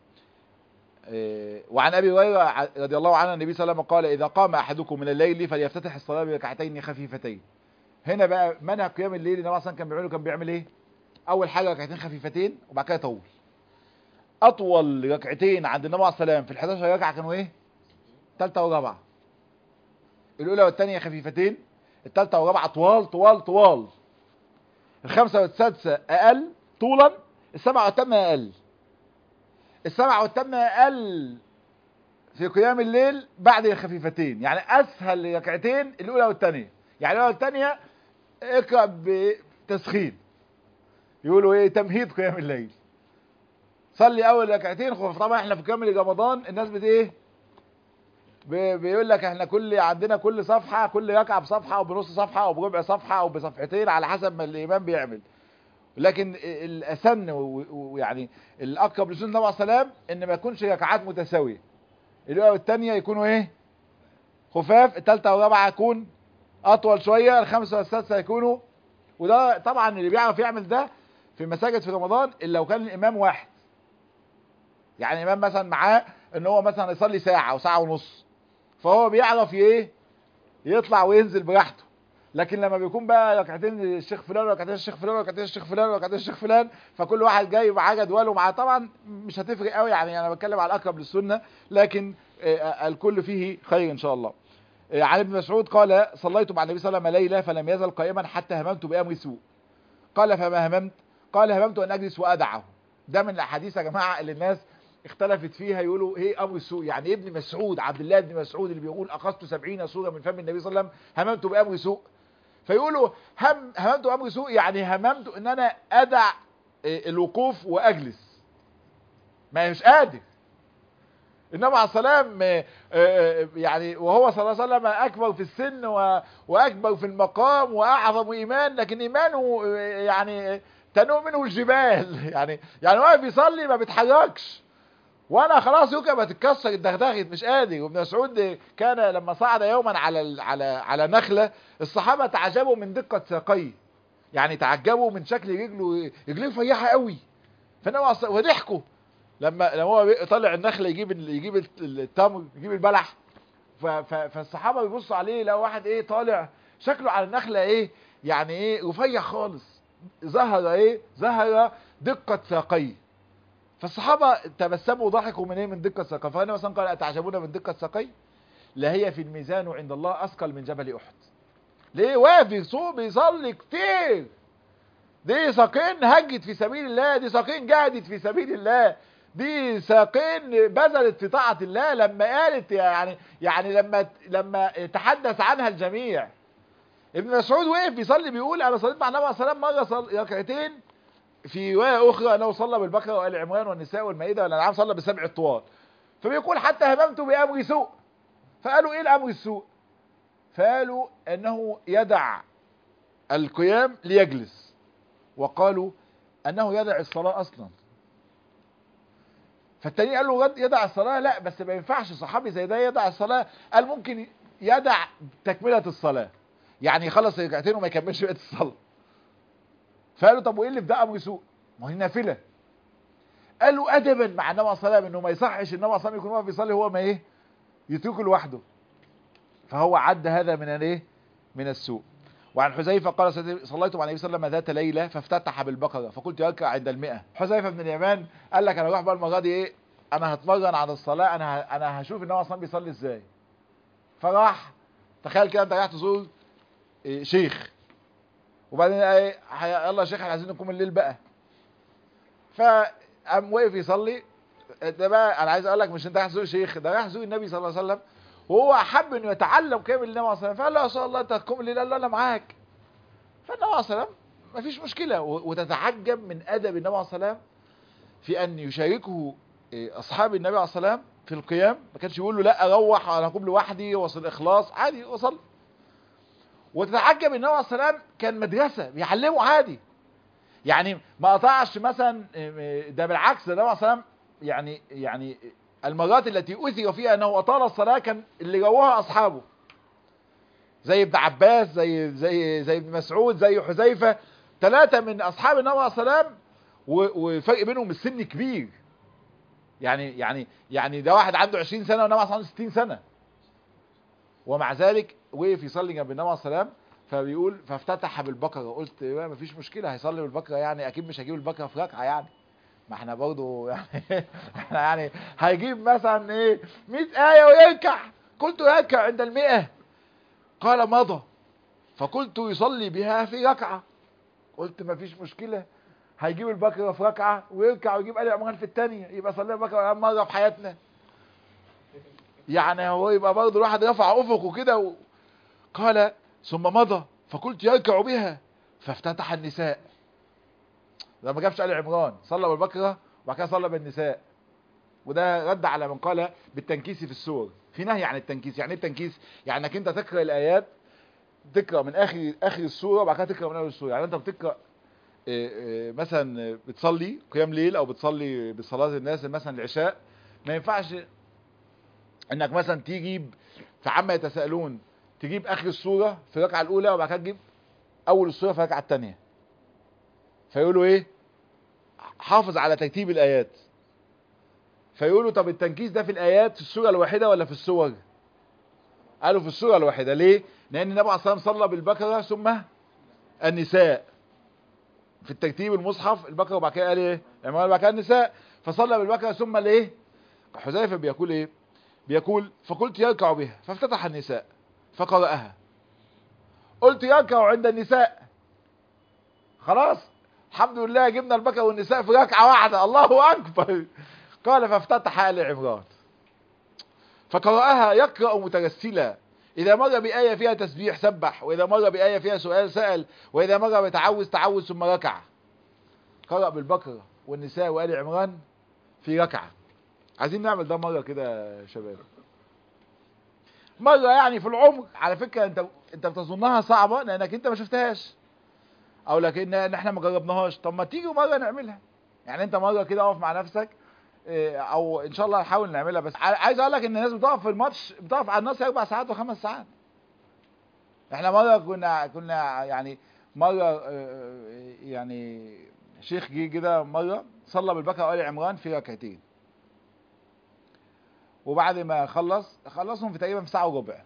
وعن ابي هريره رضي الله عنه النبي صلى الله عليه وسلم قال اذا قام احدكم من الليل فليفتتح الصلاه بركعتين خفيفتين هنا بقى منع قيام الليل النبي اصلا كان بيعمله كان بيعمل ايه اول حاجه ركعتين خفيفتين وبعد كده يطول اطول ركعتين عند النبي عليه السلام في ال 11 ركعه كانوا ايه ثالثه ورابعه الاولى والثانيه خفيفتين الثالثه والرابعه طوال طوال طوال الخامسه والسادسه اقل طولا السبعه والثامنه اقل السبعة والثامنة أقل في قيام الليل بعد الخفيفتين يعني أسهل ركعتين الأولى والثانية يعني الأولى والثانية اقرأ بتسخين يقولوا إيه تمهيد قيام الليل صلي أول ركعتين طبعا إحنا في كامل رمضان الناس بت إيه بيقول لك احنا كل عندنا كل صفحة كل ركعة بصفحة او بنص صفحة او بربع صفحة او بصفحتين على حسب ما الامام بيعمل لكن الاسن ويعني الاقرب لسنه النبي عليه السلام ان ما يكونش ركعات متساويه الاولى والثانيه يكونوا ايه خفاف الثالثه والرابعه يكون اطول شويه الخامسه والسادسه يكونوا وده طبعا اللي بيعرف يعمل ده في مساجد في رمضان الا لو كان الامام واحد يعني الامام مثلا معاه ان هو مثلا يصلي ساعه او ساعه ونص فهو بيعرف ايه يطلع وينزل براحته لكن لما بيكون بقى ركعتين الشيخ فلان وركعتين الشيخ فلان وركعتين الشيخ فلان وركعتين الشيخ فلان فكل واحد جاي معاه جدوله معاه طبعا مش هتفرق قوي يعني انا بتكلم على الاقرب للسنه لكن آه، الكل فيه خير ان شاء الله آه، عن ابن مسعود قال صليت مع النبي صلى الله عليه وسلم ليله فلم يزل قائما حتى هممت بامر سوء قال فما هممت قال هممت ان اجلس وادعه ده من الاحاديث يا جماعه اللي الناس اختلفت فيها يقولوا ايه امر السوء يعني ابن مسعود عبد الله بن مسعود اللي بيقول اخذت سبعين سوره من فم النبي صلى الله عليه وسلم هممت بامر سوء فيقولوا هم هممت بامر سوء يعني هممت ان انا ادع إيه، الوقوف واجلس ما مش قادر النبي عليه السلام آه، آه، يعني وهو صلى الله عليه وسلم اكبر في السن و- واكبر في المقام واعظم ايمان لكن ايمانه آه، يعني تنوء منه الجبال يعني يعني واقف يصلي ما بيتحركش وانا خلاص يوكا بتتكسر اتدغدغت مش قادر وابن مسعود كان لما صعد يوما على ال- على على نخله الصحابه تعجبوا من دقه ساقيه يعني تعجبوا من شكل رجله رجليه رفيعه قوي فانا وضحكوا لما لما هو بي- طالع النخله يجيب ال- يجيب الت- التمر يجيب البلح ف- ف- فالصحابه بيبصوا عليه لو واحد ايه طالع شكله على النخله ايه يعني ايه رفيع خالص ظهر ايه ظهر دقه ساقيه فالصحابه تبسموا وضحكوا من ايه من دقه ساقيه فالنبي مثلا قال اتعجبون من دقه ساقيه لا هي في الميزان عند الله اثقل من جبل احد ليه واقف يصوم بيصلي كتير دي ساقين هجت في سبيل الله دي ساقين جهدت في سبيل الله دي ساقين بذلت في طاعة الله لما قالت يعني يعني لما لما تحدث عنها الجميع ابن مسعود وقف بيصلي بيقول انا صليت مع النبي عليه الصلاه والسلام مره صل... ركعتين في روايه اخرى انه صلى بالبقره وال عمران والنساء والمائده والانعام صلى بسبع الطوال فبيقول حتى هممت بامر سوء فقالوا ايه الامر السوء فقالوا انه يدع القيام ليجلس وقالوا انه يدع الصلاه اصلا فالتاني قال له يدع الصلاه لا بس ما ينفعش صحابي زي ده يدع الصلاه قال ممكن يدع تكمله الصلاه يعني يخلص ركعتين وما يكملش بقيه الصلاه فقالوا طب وايه اللي في ده امر سوء ما هي نافله قالوا ادبا مع النبي صلى الله عليه وسلم انه ما يصحش النبي صلى الله عليه وسلم يكون واقف يصلي هو ما ايه يتركه لوحده فهو عد هذا من الايه من السوء وعن حذيفه قال صليت مع النبي صلى الله عليه وسلم ذات ليله فافتتح بالبقره فقلت يركع عند المئة حذيفه بن اليمان قال لك انا اروح بقى المره دي ايه انا هتمرن على الصلاه انا ه... انا هشوف النبي اصلا بيصلي ازاي فراح تخيل كده انت رايح تزور إيه شيخ وبعدين ايه يلا يا شيخ احنا عايزين نقوم الليل بقى فقام وقف يصلي ده بقى انا عايز اقول لك مش انت رايح تزور شيخ ده رايح تزور النبي صلى الله عليه وسلم وهو احب انه يتعلم كامل النبي صلى الله عليه وسلم فقال له يا رسول الله انت هتقوم الليل قال له انا معاك فالنبي صلى الله عليه وسلم مفيش مشكله وتتعجب من ادب النبي عليه الصلاه والسلام في ان يشاركه اصحاب النبي عليه الصلاه والسلام في القيام ما كانش يقول له لا اروح انا هقوم لوحدي واصل اخلاص عادي وصل وتتعجب النبي عليه الصلاه والسلام كان مدرسه بيعلمه عادي يعني ما قطعش مثلا ده بالعكس ده النبي عليه الصلاه والسلام يعني يعني المرات التي اثر فيها انه اطال الصلاه كان اللي جوها اصحابه زي ابن عباس زي زي زي ابن مسعود زي حذيفه ثلاثه من اصحاب النبي عليه الصلاه والسلام وفرق بينهم السن كبير يعني يعني يعني ده واحد عنده 20 سنه والنبي عليه الصلاه والسلام 60 سنه ومع ذلك وقف يصلي جنب النبي عليه الصلاه والسلام فبيقول فافتتح بالبقره قلت ما فيش مشكله هيصلي بالبقره يعني اكيد مش هجيب البقره في ركعه يعني ما احنا برضه يعني احنا يعني هيجيب مثلا ايه 100 ايه ويركع قلت يركع عند المئة قال مضى فقلت يصلي بها في ركعه قلت ما فيش مشكله هيجيب البقره في ركعه ويركع ويجيب ال عمران في الثانيه يبقى صلي البقره مره في حياتنا يعني هو يبقى برضه الواحد رفع افقه كده و... قال ثم مضى فقلت يركع بها فافتتح النساء لما جابش ال عمران صلى بالبقره وبعد كده صلى بالنساء وده رد على من قال بالتنكيس في السور في نهي عن التنكيس يعني ايه التنكيس يعني انك انت تقرا الايات تقرا من اخر اخر السوره وبعد كده تقرا من اول السوره يعني انت بتقرا مثلا بتصلي قيام ليل او بتصلي بصلاه الناس مثلا العشاء ما ينفعش انك مثلا تجيب في عما يتساءلون تجيب اخر السوره في الركعه الاولى وبعد كده تجيب اول السوره في الركعه الثانيه فيقولوا ايه حافظ على ترتيب الايات فيقولوا طب التنكيس ده في الايات في السوره الواحده ولا في السور قالوا في السوره الواحده ليه لان النبي عليه الصلاه والسلام صلى بالبقره ثم النساء في الترتيب المصحف البقره وبعد كده قال ايه عمران وبعد كده النساء فصلى بالبقره ثم الايه حذيفه بيقول ايه بيقول فقلت يركع بها فافتتح النساء فقرأها قلت يركع عند النساء خلاص الحمد لله جبنا البقره والنساء في ركعه واحده الله اكبر قال فافتتح آل عمران فقرأها يقرأ مترسلا إذا مر بآية فيها تسبيح سبح وإذا مر بآية فيها سؤال سأل وإذا مر بتعوذ تعوذ ثم ركع قرأ بالبقرة والنساء وآل عمران في ركعة عايزين نعمل ده مرة كده يا شباب مرة يعني في العمر على فكرة انت انت بتظنها صعبة لانك انت ما شفتهاش او لكن ان احنا ما جربناهاش طب ما تيجي مرة نعملها يعني انت مرة كده اقف مع نفسك اه، او ان شاء الله نحاول نعملها بس ع- عايز اقول لك ان الناس بتقف في الماتش بتقف على الناس اربع ساعات وخمس ساعات احنا مرة كنا كنا يعني مرة اه، يعني شيخ جه كده مرة صلى بالبكر وآل عمران في ركعتين وبعد ما خلص خلصهم في تقريبا في ساعة وربع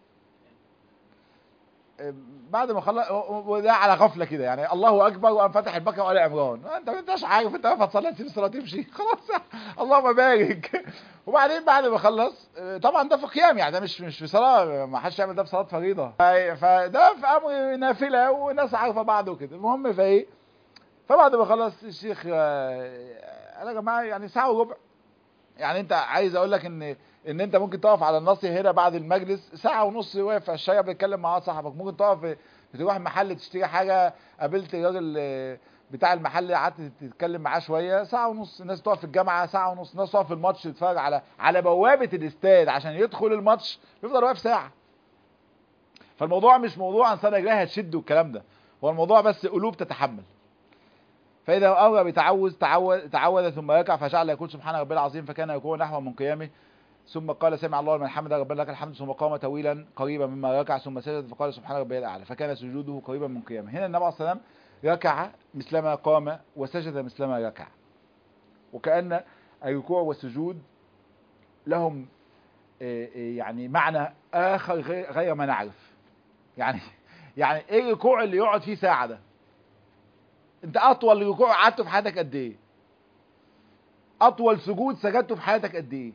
اه، بعد ما خلص وده على غفله كده يعني الله اكبر وقام فتح البكر وآل عمران انت ما انتش عارف انت واقف هتصلي تسيب الصلاه تمشي خلاص اللهم بارك وبعدين بعد ما خلص اه، طبعا ده في قيام يعني ده مش مش في صلاه ما حدش يعمل ده في صلاه فريضه ف- فده في امر نافله والناس عارفه بعض وكده المهم فايه فبعد ما خلص الشيخ اه، قال يا جماعه يعني ساعه وربع يعني انت عايز اقول لك ان ان انت ممكن تقف على الناصية هنا بعد المجلس ساعة ونص واقف على الشارع بتتكلم مع واحد صاحبك ممكن تقف تروح محل تشتري حاجة قابلت الراجل اه، بتاع المحل قعدت تتكلم معاه شوية ساعة ونص الناس تقف في الجامعة ساعة ونص الناس تقف في الماتش تتفرج على على بوابة الاستاد عشان يدخل الماتش بيفضل واقف ساعة فالموضوع مش موضوع انسان رجلها هتشد والكلام ده هو الموضوع بس قلوب تتحمل فإذا أمر بتعوذ تعوذ تعوذ ثم ركع فجعل يقول سبحان ربي العظيم فكان يكون نحو من قيامه ثم قال سمع الله لمن حمده ربنا لك الحمد ثم قام طويلا قريبا مما ركع ثم سجد فقال سبحان ربي الاعلى فكان سجوده قريبا من قيامه هنا النبي عليه الصلاه والسلام ركع مثلما قام وسجد مثلما ركع وكأن الركوع والسجود لهم آه، آه، يعني معنى آخر غير غير ما نعرف يعني يعني ايه الركوع اللي يقعد فيه ساعة ده انت اطول ركوع قعدته في حياتك قد ايه اطول سجود سجدته في حياتك قد ايه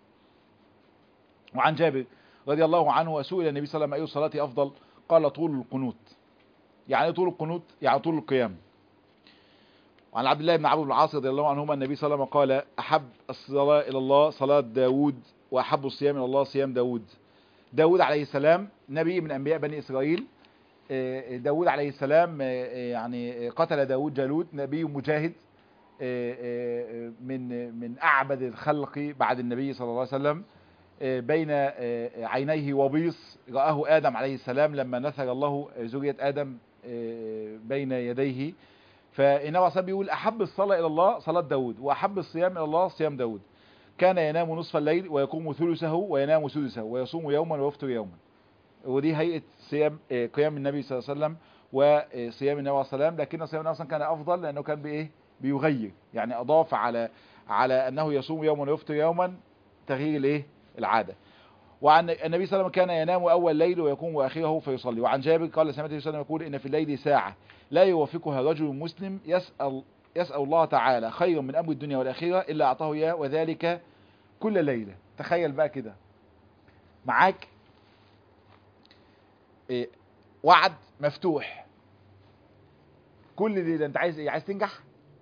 وعن جابر رضي الله عنه وسئل النبي صلى الله عليه وسلم اي الصلاه افضل قال طول القنوت يعني ايه طول القنوت يعني طول القيام وعن عبد الله بن عمرو بن العاص رضي الله عنهما النبي صلى الله عليه وسلم قال احب الصلاه الى الله صلاه داوود واحب الصيام الى الله صيام داوود داوود عليه السلام نبي من انبياء بني اسرائيل آه، داود عليه السلام آه، آه، يعني قتل داود جالوت نبي مجاهد آه، آه، من من أعبد الخلق بعد النبي صلى الله عليه وسلم آه، بين آه، عينيه وبيص رآه آدم عليه السلام لما نثر الله ذرية آدم آه، بين يديه فإنما عليه السلام بيقول أحب الصلاة إلى الله صلاة داود وأحب الصيام إلى الله صيام داود كان ينام نصف الليل ويقوم ثلثه وينام سدسه ويصوم يوما ويفطر يوما ودي هيئة صيام آه، قيام النبي صلى الله عليه وسلم وصيام النبي عليه الصلاة والسلام لكن صيام النبي أصلا كان أفضل لأنه كان بإيه بيغير يعني أضاف على على أنه يصوم يوما ويفطر يوما تغيير الإيه العادة وعن النبي صلى الله عليه وسلم كان ينام أول الليل ويقوم آخره فيصلي وعن جابر قال سمعت النبي صلى الله عليه وسلم يقول إن في الليل ساعة لا يوافقها رجل مسلم يسأل يسأل الله تعالى خيرا من أمر الدنيا والآخرة إلا أعطاه إياه وذلك كل ليلة تخيل بقى كده معاك إيه وعد مفتوح كل ليلة انت عايز ايه عايز تنجح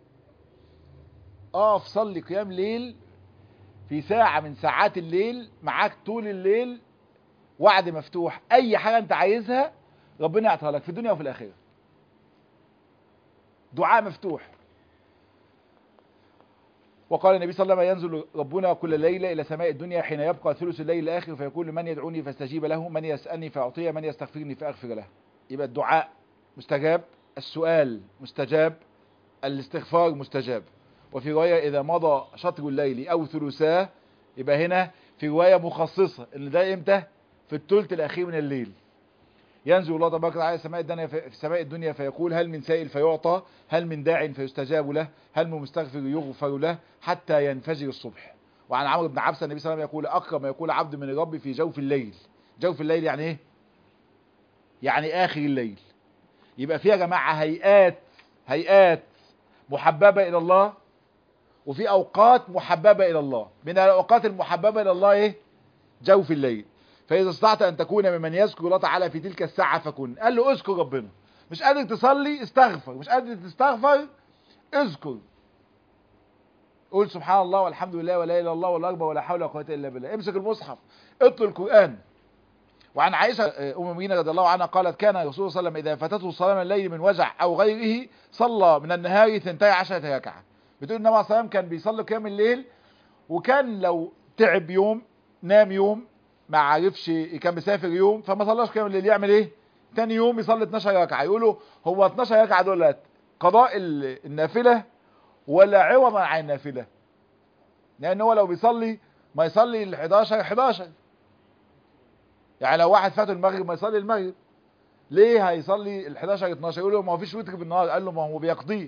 اقف صلي قيام ليل في ساعة من ساعات الليل معاك طول الليل وعد مفتوح اي حاجة انت عايزها ربنا يعطيها لك في الدنيا وفي الاخرة دعاء مفتوح وقال النبي صلى الله عليه وسلم ينزل ربنا كل ليلة إلى سماء الدنيا حين يبقى ثلث الليل الآخر فيقول من يدعوني فاستجيب له من يسألني فأعطيه من يستغفرني فأغفر له يبقى الدعاء مستجاب السؤال مستجاب الاستغفار مستجاب وفي رواية إذا مضى شطر الليل أو ثلثاه يبقى هنا في رواية مخصصة إن ده إمتى في الثلث الأخير من الليل ينزل الله تبارك وتعالى سماء الدنيا في سماء الدنيا فيقول هل من سائل فيعطى هل من داع فيستجاب له هل من مستغفر يغفر له حتى ينفجر الصبح وعن عمرو بن عبسه النبي صلى الله عليه وسلم يقول اقرب ما يقول عبد من الرب في جوف الليل جوف الليل يعني ايه يعني اخر الليل يبقى في يا جماعه هيئات هيئات محببه الى الله وفي اوقات محببه الى الله من الاوقات المحببه الى الله ايه جوف الليل فاذا استطعت ان تكون ممن يذكر الله تعالى في تلك الساعه فكن قال له اذكر ربنا مش قادر تصلي استغفر مش قادر تستغفر اذكر قول سبحان الله والحمد لله ولا اله الا الله والله اكبر ولا حول ولا قوه الا بالله امسك المصحف اطل القران وعن عائشه ام المؤمنين رضي الله عنها قالت كان الرسول صلى الله عليه وسلم اذا فاتته صلاه من الليل من وجع او غيره صلى من النهار 12 ركعه بتقول النبي عليه الصلاه والسلام كان بيصلي قيام الليل وكان لو تعب يوم نام يوم ما عرفش كان مسافر يوم فما صلاش قيام الليل يعمل ايه تاني يوم يصلي 12 ركعه يقولوا هو 12 ركعه دولت قضاء النافله ولا عوضا عن النافله لان هو لو بيصلي ما يصلي ال 11 11 يعني لو واحد فاته المغرب ما يصلي المغرب ليه هيصلي ال 11 12 يقولوا ما فيش وتر بالنهار قال له ما هو بيقضيه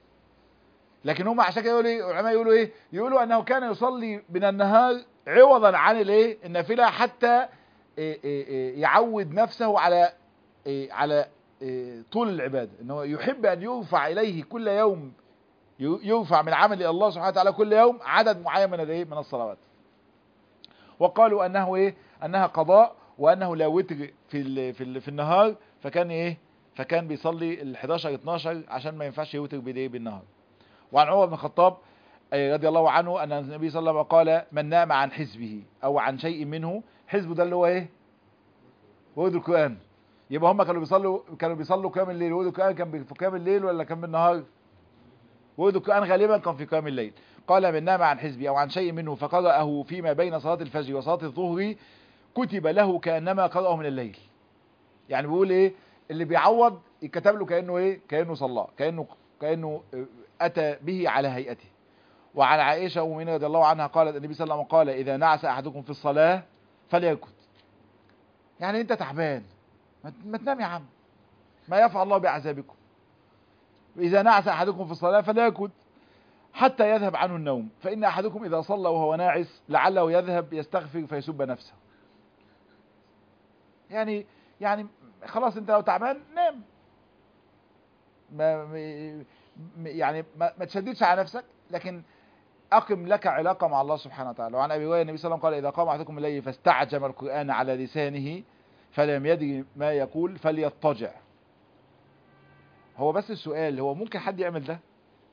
لكن هم عشان كده يقولوا ايه العلماء يقولوا ايه يقولوا انه كان يصلي من النهار عوضا عن الايه النافله حتى إيه إيه إيه يعود نفسه على على طول العباده ان هو يحب ان يرفع اليه كل يوم يرفع من عمل الله سبحانه وتعالى كل يوم عدد معين من الايه من الصلوات وقالوا انه ايه انها قضاء وانه لا وتر في ال في ال في النهار فكان ايه فكان بيصلي ال 11 12 عشان ما ينفعش يوتر بالايه بالنهار وعن عمر بن الخطاب رضي الله عنه ان النبي صلى الله عليه وسلم قال من نام عن حزبه او عن شيء منه حزبه ده اللي هو ايه ورد القران يبقى هم كانوا بيصلوا كانوا بيصلوا قيام الليل ورد القران كان في قيام الليل ولا كان بالنهار ورد القران غالبا كان في قيام الليل قال من نام عن حزبه او عن شيء منه فقرأه فيما بين صلاة الفجر وصلاة الظهر كتب له كأنما قرأه من الليل يعني بيقول ايه اللي بيعوض يكتب له كأنه ايه كأنه صلى كأنه كأنه أتى به على هيئته وعن عائشة أمنا رضي الله عنها قالت النبي صلى الله عليه وسلم قال إذا نعس أحدكم في الصلاة فليركض يعني أنت تعبان ما تنام يا عم ما يفعل الله بعذابكم إذا نعس أحدكم في الصلاة فليركض حتى يذهب عنه النوم فإن أحدكم إذا صلى وهو ناعس لعله يذهب يستغفر فيسب نفسه يعني يعني خلاص انت لو تعبان نام ما يعني ما, ما تشددش على نفسك لكن اقم لك علاقه مع الله سبحانه وتعالى وعن ابي هريره النبي صلى الله عليه وسلم قال اذا قام احدكم الليل فاستعجم القران على لسانه فلم يدري ما يقول فليضطجع هو بس السؤال هو ممكن حد يعمل ده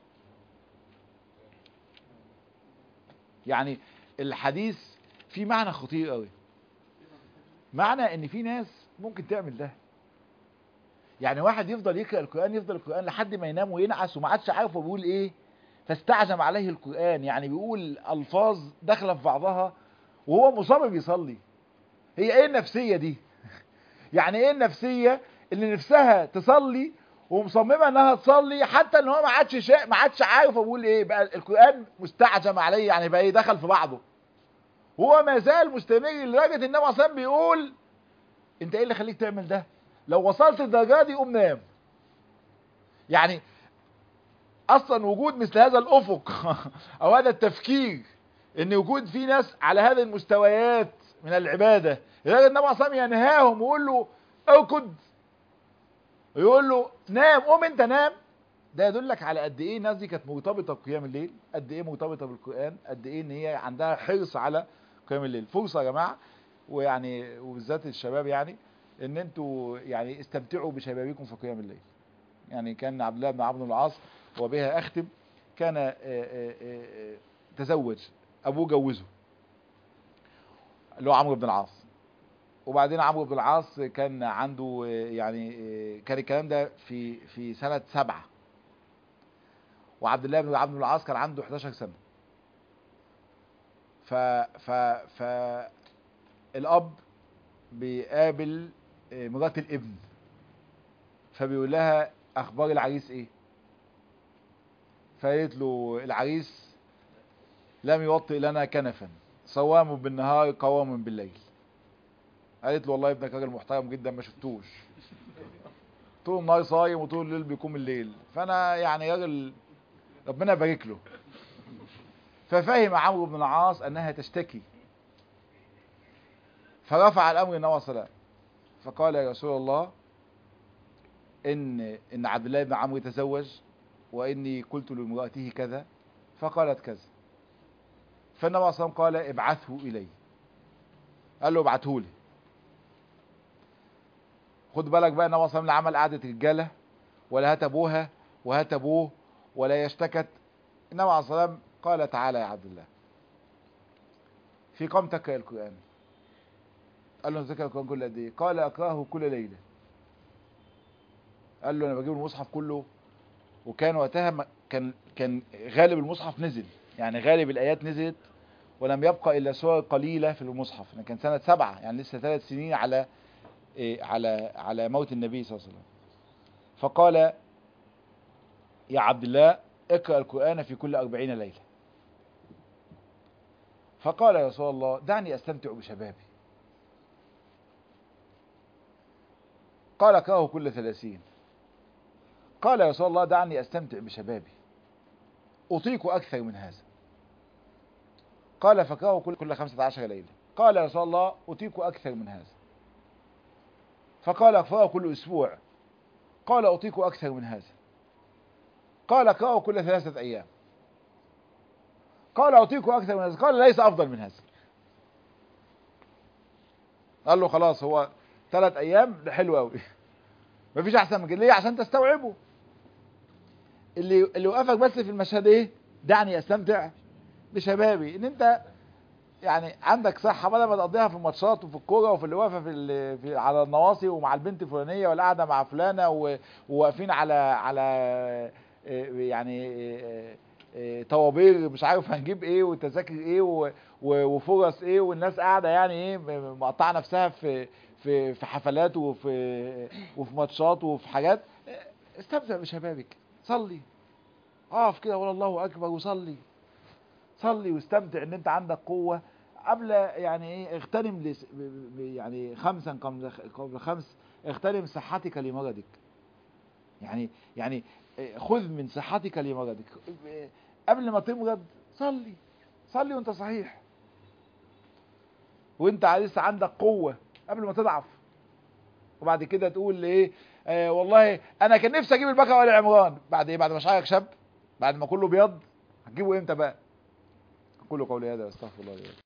يعني الحديث في معنى خطير قوي معنى ان في ناس ممكن تعمل ده يعني واحد يفضل يقرا القران يفضل القران لحد ما ينام وينعس وما عادش عارف هو بيقول ايه فاستعجم عليه القران يعني بيقول الفاظ داخله في بعضها وهو مصمم يصلي هي ايه النفسيه دي يعني ايه النفسيه اللي نفسها تصلي ومصممه انها تصلي حتى ان هو ما عادش شا... ما عادش عارف هو بيقول ايه بقى القران مستعجم عليه يعني بقى ايه دخل في بعضه هو ما زال مستمر لدرجه النبي صلى الله عليه وسلم بيقول انت ايه اللي خليك تعمل ده لو وصلت الدرجه دي قوم نام يعني اصلا وجود مثل هذا الافق او هذا التفكير ان وجود في ناس على هذه المستويات من العباده لدرجه النبي صلى الله عليه وسلم ينهاهم ويقول له اركض يقول له نام قوم انت نام ده يدلك على قد ايه الناس دي كانت مرتبطه بقيام الليل قد ايه مرتبطه بالقران قد ايه ان هي عندها حرص على قيام الليل فرصه يا جماعه ويعني وبالذات الشباب يعني ان انتوا يعني استمتعوا بشبابكم في قيام الليل يعني كان عبد الله بن عمرو بن العاص وبها اختم كان آآ آآ تزوج ابوه جوزه اللي هو عمرو بن العاص وبعدين عمرو بن العاص كان عنده يعني كان الكلام ده في في سنه سبعة وعبد الله بن عمرو بن العاص كان عنده 11 سنه ف ف ف الاب بيقابل مرات الابن فبيقول لها اخبار العريس ايه فقالت له العريس لم يوطئ لنا كنفا صوام بالنهار قوام بالليل قالت له والله ابنك راجل محترم جدا ما شفتوش طول النهار صايم وطول الليل بيقوم الليل فانا يعني راجل ربنا يبارك له ففهم عمرو بن العاص انها تشتكي فرفع الامر النبي صلى الله عليه وسلم فقال يا رسول الله ان ان عبد الله بن عمرو تزوج واني قلت لامراته كذا فقالت كذا فالنبي صلى الله عليه وسلم قال ابعثه الي قال له ابعته لي خد بالك بقى النبي صلى الله عليه وسلم لا عمل قعده رجاله ولا هات ابوها وهات ابوه ولا يشتكت النبي عليه الصلاه والسلام قال تعالى يا عبد الله في قوم تقرا القران قال له ذكر القران كل قد ايه قال اقراه كل ليله قال له انا بجيب المصحف كله وكان وقتها م- كان كان غالب المصحف نزل يعني غالب الايات نزلت ولم يبقى الا سور قليله في المصحف يعني كان سنه سبعه يعني لسه ثلاث سنين على إيه على على موت النبي صلى الله عليه وسلم فقال يا عبد الله اقرا القران في كل أربعين ليله فقال يا رسول الله دعني استمتع بشبابي قال اقراه كل ثلاثين قال يا رسول الله دعني استمتع بشبابي اطيق اكثر من هذا قال فاقراه كل كل خمسة عشر ليلة قال يا رسول الله اطيق اكثر من هذا فقال اقراه كل اسبوع قال اطيق اكثر من هذا قال اقراه كل ثلاثة ايام قال اطيق اكثر من هذا قال ليس افضل من هذا قال له خلاص هو ثلاث ايام ده حلو قوي مفيش احسن من كده ليه عشان تستوعبه اللي اللي وقفك بس في المشهد ايه دعني استمتع بشبابي ان انت يعني عندك صحه بدل ما تقضيها في الماتشات وفي الكوره وفي اللي واقفه في, ال- في على النواصي ومع البنت الفلانيه ولا قاعده مع فلانه و- وواقفين على على إيه يعني إيه إيه طوابير مش عارف هنجيب ايه وتذاكر ايه و- و- وفرص ايه والناس قاعده يعني ايه م- مقطعه نفسها في في في حفلات وفي وفي ماتشات وفي حاجات استمتع بشبابك صلي اقف كده ولا الله اكبر وصلي صلي واستمتع ان انت عندك قوه قبل يعني ايه اغتنم لس ب- ب- يعني خمسا قبل قبل خمس اغتنم صحتك لمرضك يعني يعني إيه، خذ من صحتك لمرضك إيه، قبل ما تمرض صلي صلي وانت صحيح وانت لسه عندك قوه قبل ما تضعف وبعد كده تقول ايه آه والله انا كان نفسي اجيب البقره ولا عمران بعد ايه بعد ما شعرك شاب بعد ما كله بيض هتجيبه امتى بقى كل قولي هذا واستغفر الله لي ولكم